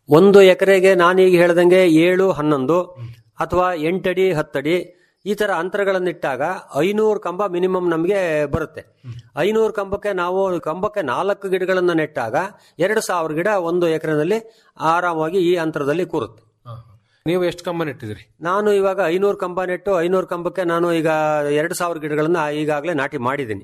ಒಂದು ಎಕರೆಗೆ ನಾನೀಗ ಹೇಳ್ದಂಗೆ ಏಳು ಹನ್ನೊಂದು ಅಥವಾ ಎಂಟಡಿ ಹತ್ತಡಿ ಈ ತರ ಅಂತರಗಳನ್ನಿಟ್ಟಾಗ ಐನೂರು ಕಂಬ ಮಿನಿಮಮ್ ನಮಗೆ ಬರುತ್ತೆ ಐನೂರು ಕಂಬಕ್ಕೆ ನಾವು ಕಂಬಕ್ಕೆ ನಾಲ್ಕು ಗಿಡಗಳನ್ನ ನೆಟ್ಟಾಗ ಎರಡು ಸಾವಿರ ಗಿಡ ಒಂದು ಎಕರೆನಲ್ಲಿ ಆರಾಮಾಗಿ ಈ ಅಂತರದಲ್ಲಿ ಕೂರುತ್ತೆ ನೀವು ಎಷ್ಟು ಕಂಬ ನೆಟ್ಟಿದ್ದೀರಿ ನಾನು ಇವಾಗ ಐನೂರು ಕಂಬ ನೆಟ್ಟು ಐನೂರು ಕಂಬಕ್ಕೆ ನಾನು ಈಗ ಎರಡು ಸಾವಿರ ಗಿಡಗಳನ್ನ ಈಗಾಗಲೇ ನಾಟಿ ಮಾಡಿದ್ದೀನಿ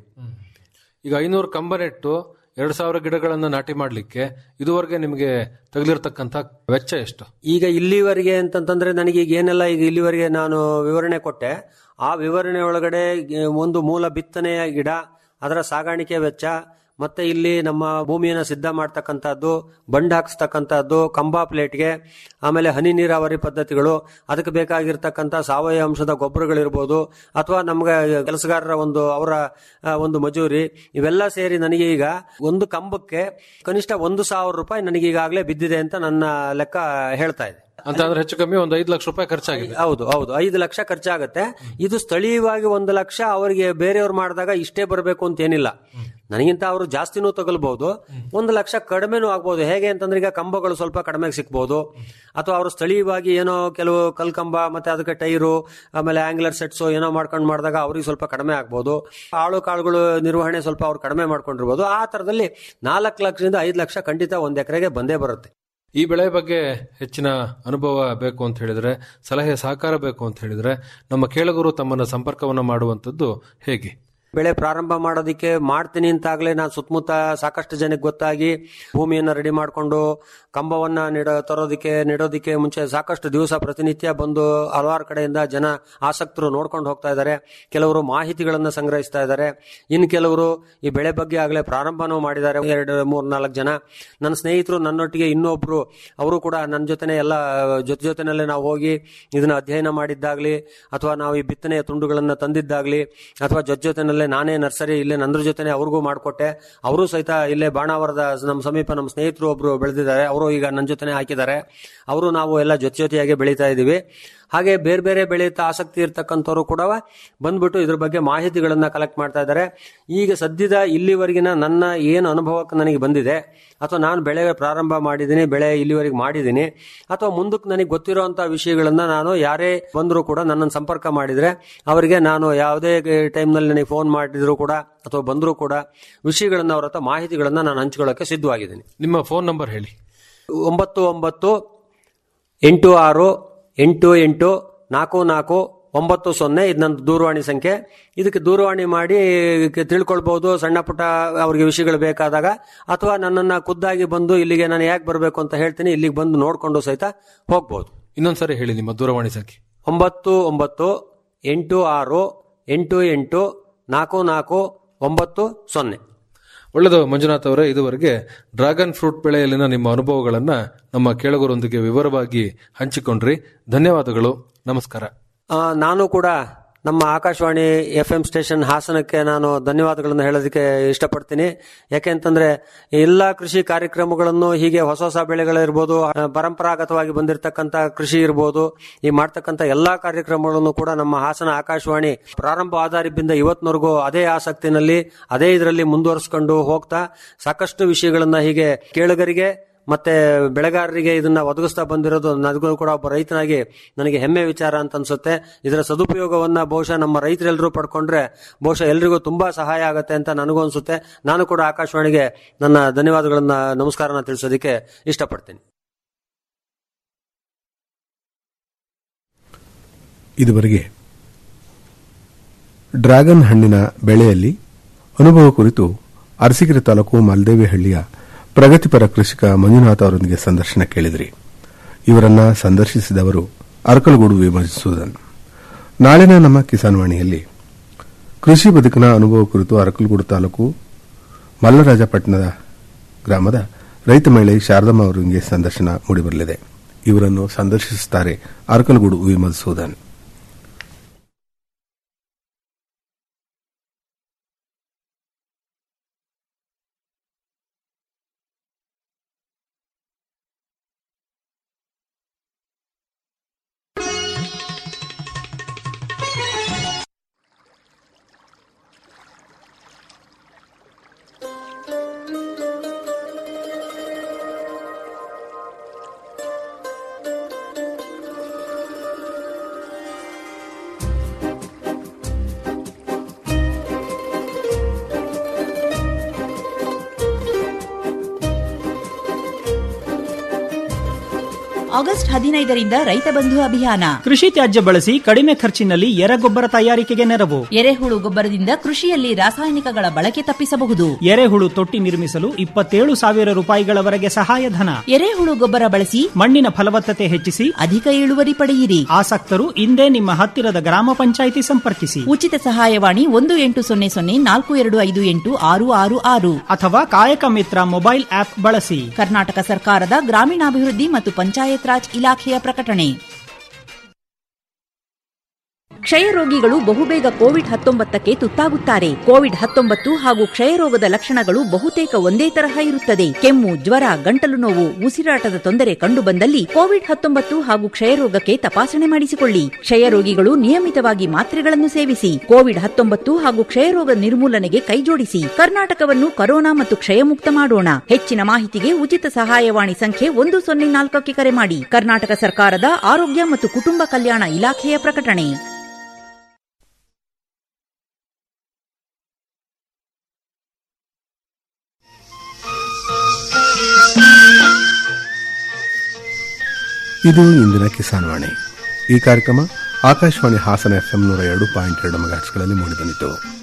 ಈಗ ಐನೂರು ಕಂಬ ನೆಟ್ಟು ಎರಡು ಸಾವಿರ ಗಿಡಗಳನ್ನ ನಾಟಿ ಮಾಡ್ಲಿಕ್ಕೆ ಇದುವರೆಗೆ ನಿಮಗೆ ತಗಲಿರ್ತಕ್ಕಂಥ ವೆಚ್ಚ ಎಷ್ಟು ಈಗ ಇಲ್ಲಿವರೆಗೆ ಅಂತಂತಂದ್ರೆ ನನಗೆ ಈಗ ಏನೆಲ್ಲ ಈಗ ಇಲ್ಲಿವರೆಗೆ ನಾನು ವಿವರಣೆ ಕೊಟ್ಟೆ ಆ ವಿವರಣೆ ಒಳಗಡೆ ಒಂದು ಮೂಲ ಬಿತ್ತನೆಯ ಗಿಡ ಅದರ ಸಾಗಾಣಿಕೆ ವೆಚ್ಚ ಮತ್ತೆ ಇಲ್ಲಿ ನಮ್ಮ ಭೂಮಿಯನ್ನು ಸಿದ್ಧ ಮಾಡ್ತಕ್ಕಂಥದ್ದು ಬಂಡ್ ಹಾಕಿಸ್ತಕ್ಕಂಥದ್ದು ಕಂಬ ಪ್ಲೇಟ್ಗೆ ಆಮೇಲೆ ಹನಿ ನೀರಾವರಿ ಪದ್ಧತಿಗಳು ಅದಕ್ಕೆ ಬೇಕಾಗಿರ್ತಕ್ಕಂಥ ಸಾವಯವ ಅಂಶದ ಗೊಬ್ಬರಗಳಿರ್ಬೋದು ಅಥವಾ ನಮ್ಗೆ ಕೆಲಸಗಾರರ ಒಂದು ಅವರ ಆ, ಒಂದು ಮಜೂರಿ ಇವೆಲ್ಲ ಸೇರಿ ನನಗೆ ಈಗ ಒಂದು ಕಂಬಕ್ಕೆ ಕನಿಷ್ಠ ಒಂದು ಸಾವಿರ ರೂಪಾಯಿ ನನಗೆ ಈಗಾಗಲೇ ಬಿದ್ದಿದೆ ಅಂತ ನನ್ನ ಲೆಕ್ಕ ಹೇಳ್ತಾ ಇದೆ ಅಂತ ಅಂದ್ರೆ ಹೆಚ್ಚು ಕಮ್ಮಿ ಒಂದು ಐದು ಲಕ್ಷ ರೂಪಾಯಿ ಖರ್ಚಾಗಿದೆ ಹೌದು ಹೌದು ಐದು ಲಕ್ಷ ಖರ್ಚಾಗುತ್ತೆ ಇದು ಸ್ಥಳೀಯವಾಗಿ ಒಂದು ಲಕ್ಷ ಅವರಿಗೆ ಬೇರೆಯವ್ರು ಮಾಡಿದಾಗ ಇಷ್ಟೇ ಬರಬೇಕು ಅಂತ ಏನಿಲ್ಲ ನನಗಿಂತ ಅವರು ಜಾಸ್ತಿನೂ ತಗೊಳ್ಬಹುದು ಒಂದು ಲಕ್ಷ ಕಡಿಮೆನೂ ಆಗ್ಬೋದು ಹೇಗೆ ಅಂತಂದ್ರೆ ಈಗ ಕಂಬಗಳು ಸ್ವಲ್ಪ ಕಡಿಮೆಗೆ ಸಿಕ್ಬಹುದು ಅಥವಾ ಅವರು ಸ್ಥಳೀಯವಾಗಿ ಏನೋ ಕೆಲವು ಕಲ್ಕಂಬ ಮತ್ತೆ ಅದಕ್ಕೆ ಟೈರು ಆಮೇಲೆ ಆಂಗ್ಲರ್ ಸೆಟ್ಸ್ ಏನೋ ಮಾಡ್ಕೊಂಡು ಮಾಡಿದಾಗ ಅವ್ರಿಗೆ ಸ್ವಲ್ಪ ಕಡಿಮೆ ಆಗ್ಬೋದು ಆಳು ಕಾಳುಗಳು ನಿರ್ವಹಣೆ ಸ್ವಲ್ಪ ಅವ್ರು ಕಡಿಮೆ ಮಾಡ್ಕೊಂಡಿರ್ಬೋದು ಆ ತರದಲ್ಲಿ ನಾಲ್ಕು ಲಕ್ಷದಿಂದ ಐದು ಲಕ್ಷ ಖಂಡಿತ ಒಂದ್ ಎಕರೆಗೆ ಬಂದೇ ಬರುತ್ತೆ ಈ ಬೆಳೆ ಬಗ್ಗೆ ಹೆಚ್ಚಿನ ಅನುಭವ ಬೇಕು ಅಂತ ಹೇಳಿದ್ರೆ ಸಲಹೆ ಸಹಕಾರ ಬೇಕು ಅಂತ ಹೇಳಿದ್ರೆ ನಮ್ಮ ಕೇಳಗರು ತಮ್ಮನ್ನ ಸಂಪರ್ಕವನ್ನ ಮಾಡುವಂತದ್ದು ಹೇಗೆ ಬೆಳೆ ಪ್ರಾರಂಭ ಮಾಡೋದಕ್ಕೆ ಮಾಡ್ತೀನಿ ಅಂತಾಗಲೇ ನಾನು ಸುತ್ತಮುತ್ತ ಸಾಕಷ್ಟು ಜನಕ್ಕೆ ಗೊತ್ತಾಗಿ ಭೂಮಿಯನ್ನ ರೆಡಿ ಮಾಡಿಕೊಂಡು ಕಂಬವನ್ನ ನೆಡೋ ತರೋದಕ್ಕೆ ನೆಡೋದಕ್ಕೆ ಮುಂಚೆ ಸಾಕಷ್ಟು ದಿವಸ ಪ್ರತಿನಿತ್ಯ ಬಂದು ಹಲವಾರು ಕಡೆಯಿಂದ ಜನ ಆಸಕ್ತರು ನೋಡ್ಕೊಂಡು ಹೋಗ್ತಾ ಇದ್ದಾರೆ ಕೆಲವರು ಮಾಹಿತಿಗಳನ್ನ ಸಂಗ್ರಹಿಸ್ತಾ ಇದ್ದಾರೆ ಇನ್ನು ಕೆಲವರು ಈ ಬೆಳೆ ಬಗ್ಗೆ ಆಗಲೇ ಪ್ರಾರಂಭನೂ ಮಾಡಿದ್ದಾರೆ ಎರಡು ಮೂರ್ ನಾಲ್ಕು ಜನ ನನ್ನ ಸ್ನೇಹಿತರು ನನ್ನೊಟ್ಟಿಗೆ ಇನ್ನೊಬ್ರು ಅವರು ಕೂಡ ನನ್ನ ಜೊತೆನೆ ಎಲ್ಲ ಜೊತೆ ಜೊತೆನಲ್ಲೇ ನಾವು ಹೋಗಿ ಇದನ್ನ ಅಧ್ಯಯನ ಮಾಡಿದ್ದಾಗ್ಲಿ ಅಥವಾ ನಾವು ಈ ಬಿತ್ತನೆಯ ತುಂಡುಗಳನ್ನ ತಂದಿದ್ದಾಗ್ಲಿ ಅಥವಾ ಜೊತೆ ಜೊತೆನಲ್ಲೇ ನಾನೇ ನರ್ಸರಿ ಇಲ್ಲೇ ನಂದ್ರ ಜೊತೆನೆ ಅವ್ರಿಗೂ ಮಾಡಿಕೊಟ್ಟೆ ಅವರು ಸಹಿತ ಇಲ್ಲೇ ಬಾಣಾವರದ ನಮ್ಮ ಸಮೀಪ ನಮ್ಮ ಸ್ನೇಹಿತರು ಒಬ್ರು ಬೆಳೆದಿದ್ದಾರೆ ಅವರು ಈಗ ನನ್ನ ಜೊತೆನೆ ಹಾಕಿದ್ದಾರೆ ಅವರು ನಾವು ಎಲ್ಲ ಜೊತೆ ಜೊತೆಯಾಗಿ ಬೆಳೀತಾ ಇದ್ದೀವಿ ಹಾಗೆ ಬೇರೆ ಬೇರೆ ಬೆಳೆಯುತ್ತಾ ಆಸಕ್ತಿ ಇರ್ತಕ್ಕಂಥವ್ರು ಕೂಡ ಬಂದ್ಬಿಟ್ಟು ಇದ್ರ ಬಗ್ಗೆ ಮಾಹಿತಿಗಳನ್ನ ಕಲೆಕ್ಟ್ ಮಾಡ್ತಾ ಇದ್ದಾರೆ ಈಗ ಸದ್ಯದ ಇಲ್ಲಿವರೆಗಿನ ನನ್ನ ಏನು ಅನುಭವಕ್ಕೆ ನನಗೆ ಬಂದಿದೆ ಅಥವಾ ನಾನು ಬೆಳೆ ಪ್ರಾರಂಭ ಮಾಡಿದ್ದೀನಿ ಬೆಳೆ ಇಲ್ಲಿವರೆಗೆ ಮಾಡಿದ್ದೀನಿ ಅಥವಾ ಮುಂದಕ್ಕೆ ನನಗೆ ಗೊತ್ತಿರುವಂತ ವಿಷಯಗಳನ್ನ ನಾನು ಯಾರೇ ಬಂದರೂ ಕೂಡ ನನ್ನನ್ನು ಸಂಪರ್ಕ ಮಾಡಿದ್ರೆ ಅವರಿಗೆ ನಾನು ಯಾವುದೇ ಟೈಮ್ನಲ್ಲಿ ನನಗೆ ಫೋನ್ ಮಾಡಿದ್ರು ಕೂಡ ಅಥವಾ ಬಂದರೂ ಕೂಡ ವಿಷಯಗಳನ್ನ ಅವ್ರ ಹತ್ರ ಮಾಹಿತಿಗಳನ್ನ ನಾನು ಹಂಚ್ಕೊಳ್ಳೋಕೆ ಸಿದ್ಧವಾಗಿದ್ದೀನಿ ನಿಮ್ಮ ಫೋನ್ ನಂಬರ್ ಹೇಳಿ ಒಂಬತ್ತು ಒಂಬತ್ತು ಎಂಟು ಆರು ಎಂಟು ಎಂಟು ನಾಲ್ಕು ನಾಲ್ಕು ಒಂಬತ್ತು ಸೊನ್ನೆ ಇದು ನನ್ನ ದೂರವಾಣಿ ಸಂಖ್ಯೆ ಇದಕ್ಕೆ ದೂರವಾಣಿ ಮಾಡಿ ಕ- ತಿಳ್ಕೊಳ್ಬಹುದು ಸಣ್ಣ ಪುಟ್ಟ ಅವ್ರಿಗೆ ವಿಷಯಗಳು ಬೇಕಾದಾಗ ಅಥವಾ ನನ್ನನ್ನು ಖುದ್ದಾಗಿ ಬಂದು ಇಲ್ಲಿಗೆ ನಾನು ಯಾಕೆ ಬರಬೇಕು ಅಂತ ಹೇಳ್ತೀನಿ ಇಲ್ಲಿಗೆ ಬಂದು ನೋಡ್ಕೊಂಡು ಸಹಿತ ಹೋಗ್ಬೋದು ಇನ್ನೊಂದ್ಸರಿ ಹೇಳಿ ನಿಮ್ಮ ದೂರವಾಣಿ ಸಂಖ್ಯೆ ಒಂಬತ್ತು ಒಂಬತ್ತು ಎಂಟು ಆರು ಎಂಟು ಎಂಟು ನಾಲ್ಕು ನಾಲ್ಕು ಒಂಬತ್ತು ಸೊನ್ನೆ ಒಳ್ಳೆಯದು ಮಂಜುನಾಥ್ ಅವರೇ ಇದುವರೆಗೆ ಡ್ರ್ಯಾಗನ್ ಫ್ರೂಟ್ ಬೆಳೆಯಲ್ಲಿನ ನಿಮ್ಮ ಅನುಭವಗಳನ್ನ ನಮ್ಮ ಕೇಳುಗರೊಂದಿಗೆ ವಿವರವಾಗಿ ಹಂಚಿಕೊಂಡ್ರಿ ಧನ್ಯವಾದಗಳು ನಮಸ್ಕಾರ ಆ, ನಾನು ಕೂಡ ನಮ್ಮ ಆಕಾಶವಾಣಿ ಎಫ್ ಎಂ ಸ್ಟೇಷನ್ ಹಾಸನಕ್ಕೆ ನಾನು ಧನ್ಯವಾದಗಳನ್ನು ಹೇಳೋದಕ್ಕೆ ಇಷ್ಟಪಡ್ತೀನಿ ಯಾಕೆಂತಂದ್ರೆ ಎಲ್ಲ ಕೃಷಿ ಕಾರ್ಯಕ್ರಮಗಳನ್ನು ಹೀಗೆ ಹೊಸ ಹೊಸ ಬೆಳೆಗಳಿರ್ಬೋದು ಆ, ಪರಂಪರಾಗತವಾಗಿ ಬಂದಿರತಕ್ಕಂತ ಕೃಷಿ ಇರ್ಬೋದು ಈ ಮಾಡ್ತಕ್ಕಂಥ ಎಲ್ಲಾ ಕಾರ್ಯಕ್ರಮಗಳನ್ನು ಕೂಡ ನಮ್ಮ ಹಾಸನ ಆಕಾಶವಾಣಿ ಪ್ರಾರಂಭ ಆಧಾರದಿಂದ ಇವತ್ತಿನವರೆಗೂ ಅದೇ ಆಸಕ್ತಿನಲ್ಲಿ ಅದೇ ಇದರಲ್ಲಿ ಮುಂದುವರಿಸಿಕೊಂಡು ಹೋಗ್ತಾ ಸಾಕಷ್ಟು ವಿಷಯಗಳನ್ನ ಹೀಗೆ ಕೇಳುಗರಿಗೆ ಮತ್ತೆ ಬೆಳೆಗಾರರಿಗೆ ಇದನ್ನ ಒದಗಿಸ್ತಾ ಬಂದಿರೋದು ನನಗೂ ಕೂಡ ಒಬ್ಬ ರೈತನಾಗಿ ನನಗೆ ಹೆಮ್ಮೆ ವಿಚಾರ ಅಂತ ಅನ್ಸುತ್ತೆ ಇದರ ಸದುಪಯೋಗವನ್ನ ಬಹುಶಃ ನಮ್ಮ ರೈತರೆಲ್ಲರೂ ಪಡ್ಕೊಂಡ್ರೆ ಬಹುಶಃ ಎಲ್ರಿಗೂ ತುಂಬಾ ಸಹಾಯ ಆಗುತ್ತೆ ಅಂತ ನನಗೂ ಅನ್ಸುತ್ತೆ ನಾನು ಕೂಡ ಆಕಾಶವಾಣಿಗೆ ನನ್ನ ಧನ್ಯವಾದಗಳನ್ನ ನಮಸ್ಕಾರನ ತಿಳಿಸೋದಕ್ಕೆ ಇಷ್ಟಪಡ್ತೀನಿ ಇದುವರೆಗೆ ಡ್ರ್ಯಾಗನ್ ಹಣ್ಣಿನ ಬೆಳೆಯಲ್ಲಿ ಅನುಭವ ಕುರಿತು ಅರಸೀಕೆರೆ ತಾಲೂಕು ಮಲ್ದೇವಿಹಳ್ಳಿಯ ಪ್ರಗತಿಪರ ಕೃಷಿಕ ಮಂಜುನಾಥ್ ಅವರೊಂದಿಗೆ ಸಂದರ್ಶನ ಕೇಳಿದ್ರಿ ಇವರನ್ನ ಸಂದರ್ಶಿಸಿದವರು ಅರಕಲಗೂಡು ವಿಮರ್ಶಿಸುವುದನ್ನು ನಾಳಿನ ನಮ್ಮ ಕಿಸಾನ್ ವಾಣಿಯಲ್ಲಿ ಕೃಷಿ ಬದುಕಿನ ಅನುಭವ ಕುರಿತು ಅರಕಲಗೂಡು ತಾಲೂಕು ಮಲ್ಲರಾಜಪಟ್ಟಣದ ಗ್ರಾಮದ ರೈತ ಮಹಿಳೆ ಶಾರದಮ್ಮ ಅವರೊಂದಿಗೆ ಸಂದರ್ಶನ ಮೂಡಿಬರಲಿದೆ ಇವರನ್ನು ಸಂದರ್ಶಿಸುತ್ತಾರೆ ಅರಕಲಗೂಡು ವಿಮರ್ಶಿಸುವುದನ್ನು ಆಗಸ್ಟ್ ಹದಿನೈದರಿಂದ ರೈತ ಬಂಧು ಅಭಿಯಾನ ಕೃಷಿ ತ್ಯಾಜ್ಯ ಬಳಸಿ ಕಡಿಮೆ ಖರ್ಚಿನಲ್ಲಿ ಎರೆಗೊಬ್ಬರ ತಯಾರಿಕೆಗೆ ನೆರವು ಎರೆಹುಳು ಗೊಬ್ಬರದಿಂದ ಕೃಷಿಯಲ್ಲಿ ರಾಸಾಯನಿಕಗಳ ಬಳಕೆ ತಪ್ಪಿಸಬಹುದು ಎರೆಹುಳು ತೊಟ್ಟಿ ನಿರ್ಮಿಸಲು ಇಪ್ಪತ್ತೇಳು ಸಾವಿರ ರೂಪಾಯಿಗಳವರೆಗೆ ಸಹಾಯಧನ ಎರೆಹುಳು ಗೊಬ್ಬರ ಬಳಸಿ ಮಣ್ಣಿನ ಫಲವತ್ತತೆ ಹೆಚ್ಚಿಸಿ ಅಧಿಕ ಇಳುವರಿ ಪಡೆಯಿರಿ ಆಸಕ್ತರು ಇಂದೇ ನಿಮ್ಮ ಹತ್ತಿರದ ಗ್ರಾಮ ಪಂಚಾಯಿತಿ ಸಂಪರ್ಕಿಸಿ ಉಚಿತ ಸಹಾಯವಾಣಿ ಒಂದು ಎಂಟು ಸೊನ್ನೆ ಸೊನ್ನೆ ನಾಲ್ಕು ಎರಡು ಐದು ಎಂಟು ಆರು ಆರು ಆರು ಅಥವಾ ಕಾಯಕ ಮಿತ್ರ ಮೊಬೈಲ್ ಆಪ್ ಬಳಸಿ ಕರ್ನಾಟಕ ಸರ್ಕಾರದ ಗ್ರಾಮೀಣಾಭಿವೃದ್ಧಿ ಮತ್ತು ಪಂಚಾಯತ್ ರಾಜ್ ಇಲಾಖೆಯ ಪ್ರಕಟಣೆ ಕ್ಷಯ ರೋಗಿಗಳು ಬಹುಬೇಗ ಕೋವಿಡ್ ಹತ್ತೊಂಬತ್ತಕ್ಕೆ ತುತ್ತಾಗುತ್ತಾರೆ ಕೋವಿಡ್ ಹತ್ತೊಂಬತ್ತು ಹಾಗೂ ಕ್ಷಯರೋಗದ ಲಕ್ಷಣಗಳು ಬಹುತೇಕ ಒಂದೇ ತರಹ ಇರುತ್ತದೆ ಕೆಮ್ಮು ಜ್ವರ ಗಂಟಲು ನೋವು ಉಸಿರಾಟದ ತೊಂದರೆ ಕಂಡುಬಂದಲ್ಲಿ ಕೋವಿಡ್ ಹತ್ತೊಂಬತ್ತು ಹಾಗೂ ಕ್ಷಯರೋಗಕ್ಕೆ ತಪಾಸಣೆ ಮಾಡಿಸಿಕೊಳ್ಳಿ ಕ್ಷಯ ರೋಗಿಗಳು ನಿಯಮಿತವಾಗಿ ಮಾತ್ರೆಗಳನ್ನು ಸೇವಿಸಿ ಕೋವಿಡ್ ಹತ್ತೊಂಬತ್ತು ಹಾಗೂ ಕ್ಷಯರೋಗ ನಿರ್ಮೂಲನೆಗೆ ಕೈಜೋಡಿಸಿ ಕರ್ನಾಟಕವನ್ನು ಕರೋನಾ ಮತ್ತು ಕ್ಷಯಮುಕ್ತ ಮಾಡೋಣ ಹೆಚ್ಚಿನ ಮಾಹಿತಿಗೆ ಉಚಿತ ಸಹಾಯವಾಣಿ ಸಂಖ್ಯೆ ಒಂದು ಸೊನ್ನೆ ನಾಲ್ಕಕ್ಕೆ ಕರೆ ಮಾಡಿ ಕರ್ನಾಟಕ ಸರ್ಕಾರದ ಆರೋಗ್ಯ ಮತ್ತು ಕುಟುಂಬ ಕಲ್ಯಾಣ ಇಲಾಖೆಯ ಪ್ರಕಟಣೆ ಇದು ಇಂದಿನ ಕಿಸಾನ್ ವಾಣಿ ಈ ಕಾರ್ಯಕ್ರಮ ಆಕಾಶವಾಣಿ ಹಾಸನ ಎಫ್ಎಂ ನೂರ ಎರಡು ಪಾಯಿಂಟ್ ಎರಡು ಮೆಗಾಟ್ಸ್ಗಳಲ್ಲಿ ಮೂಡಿಬಂದಿತು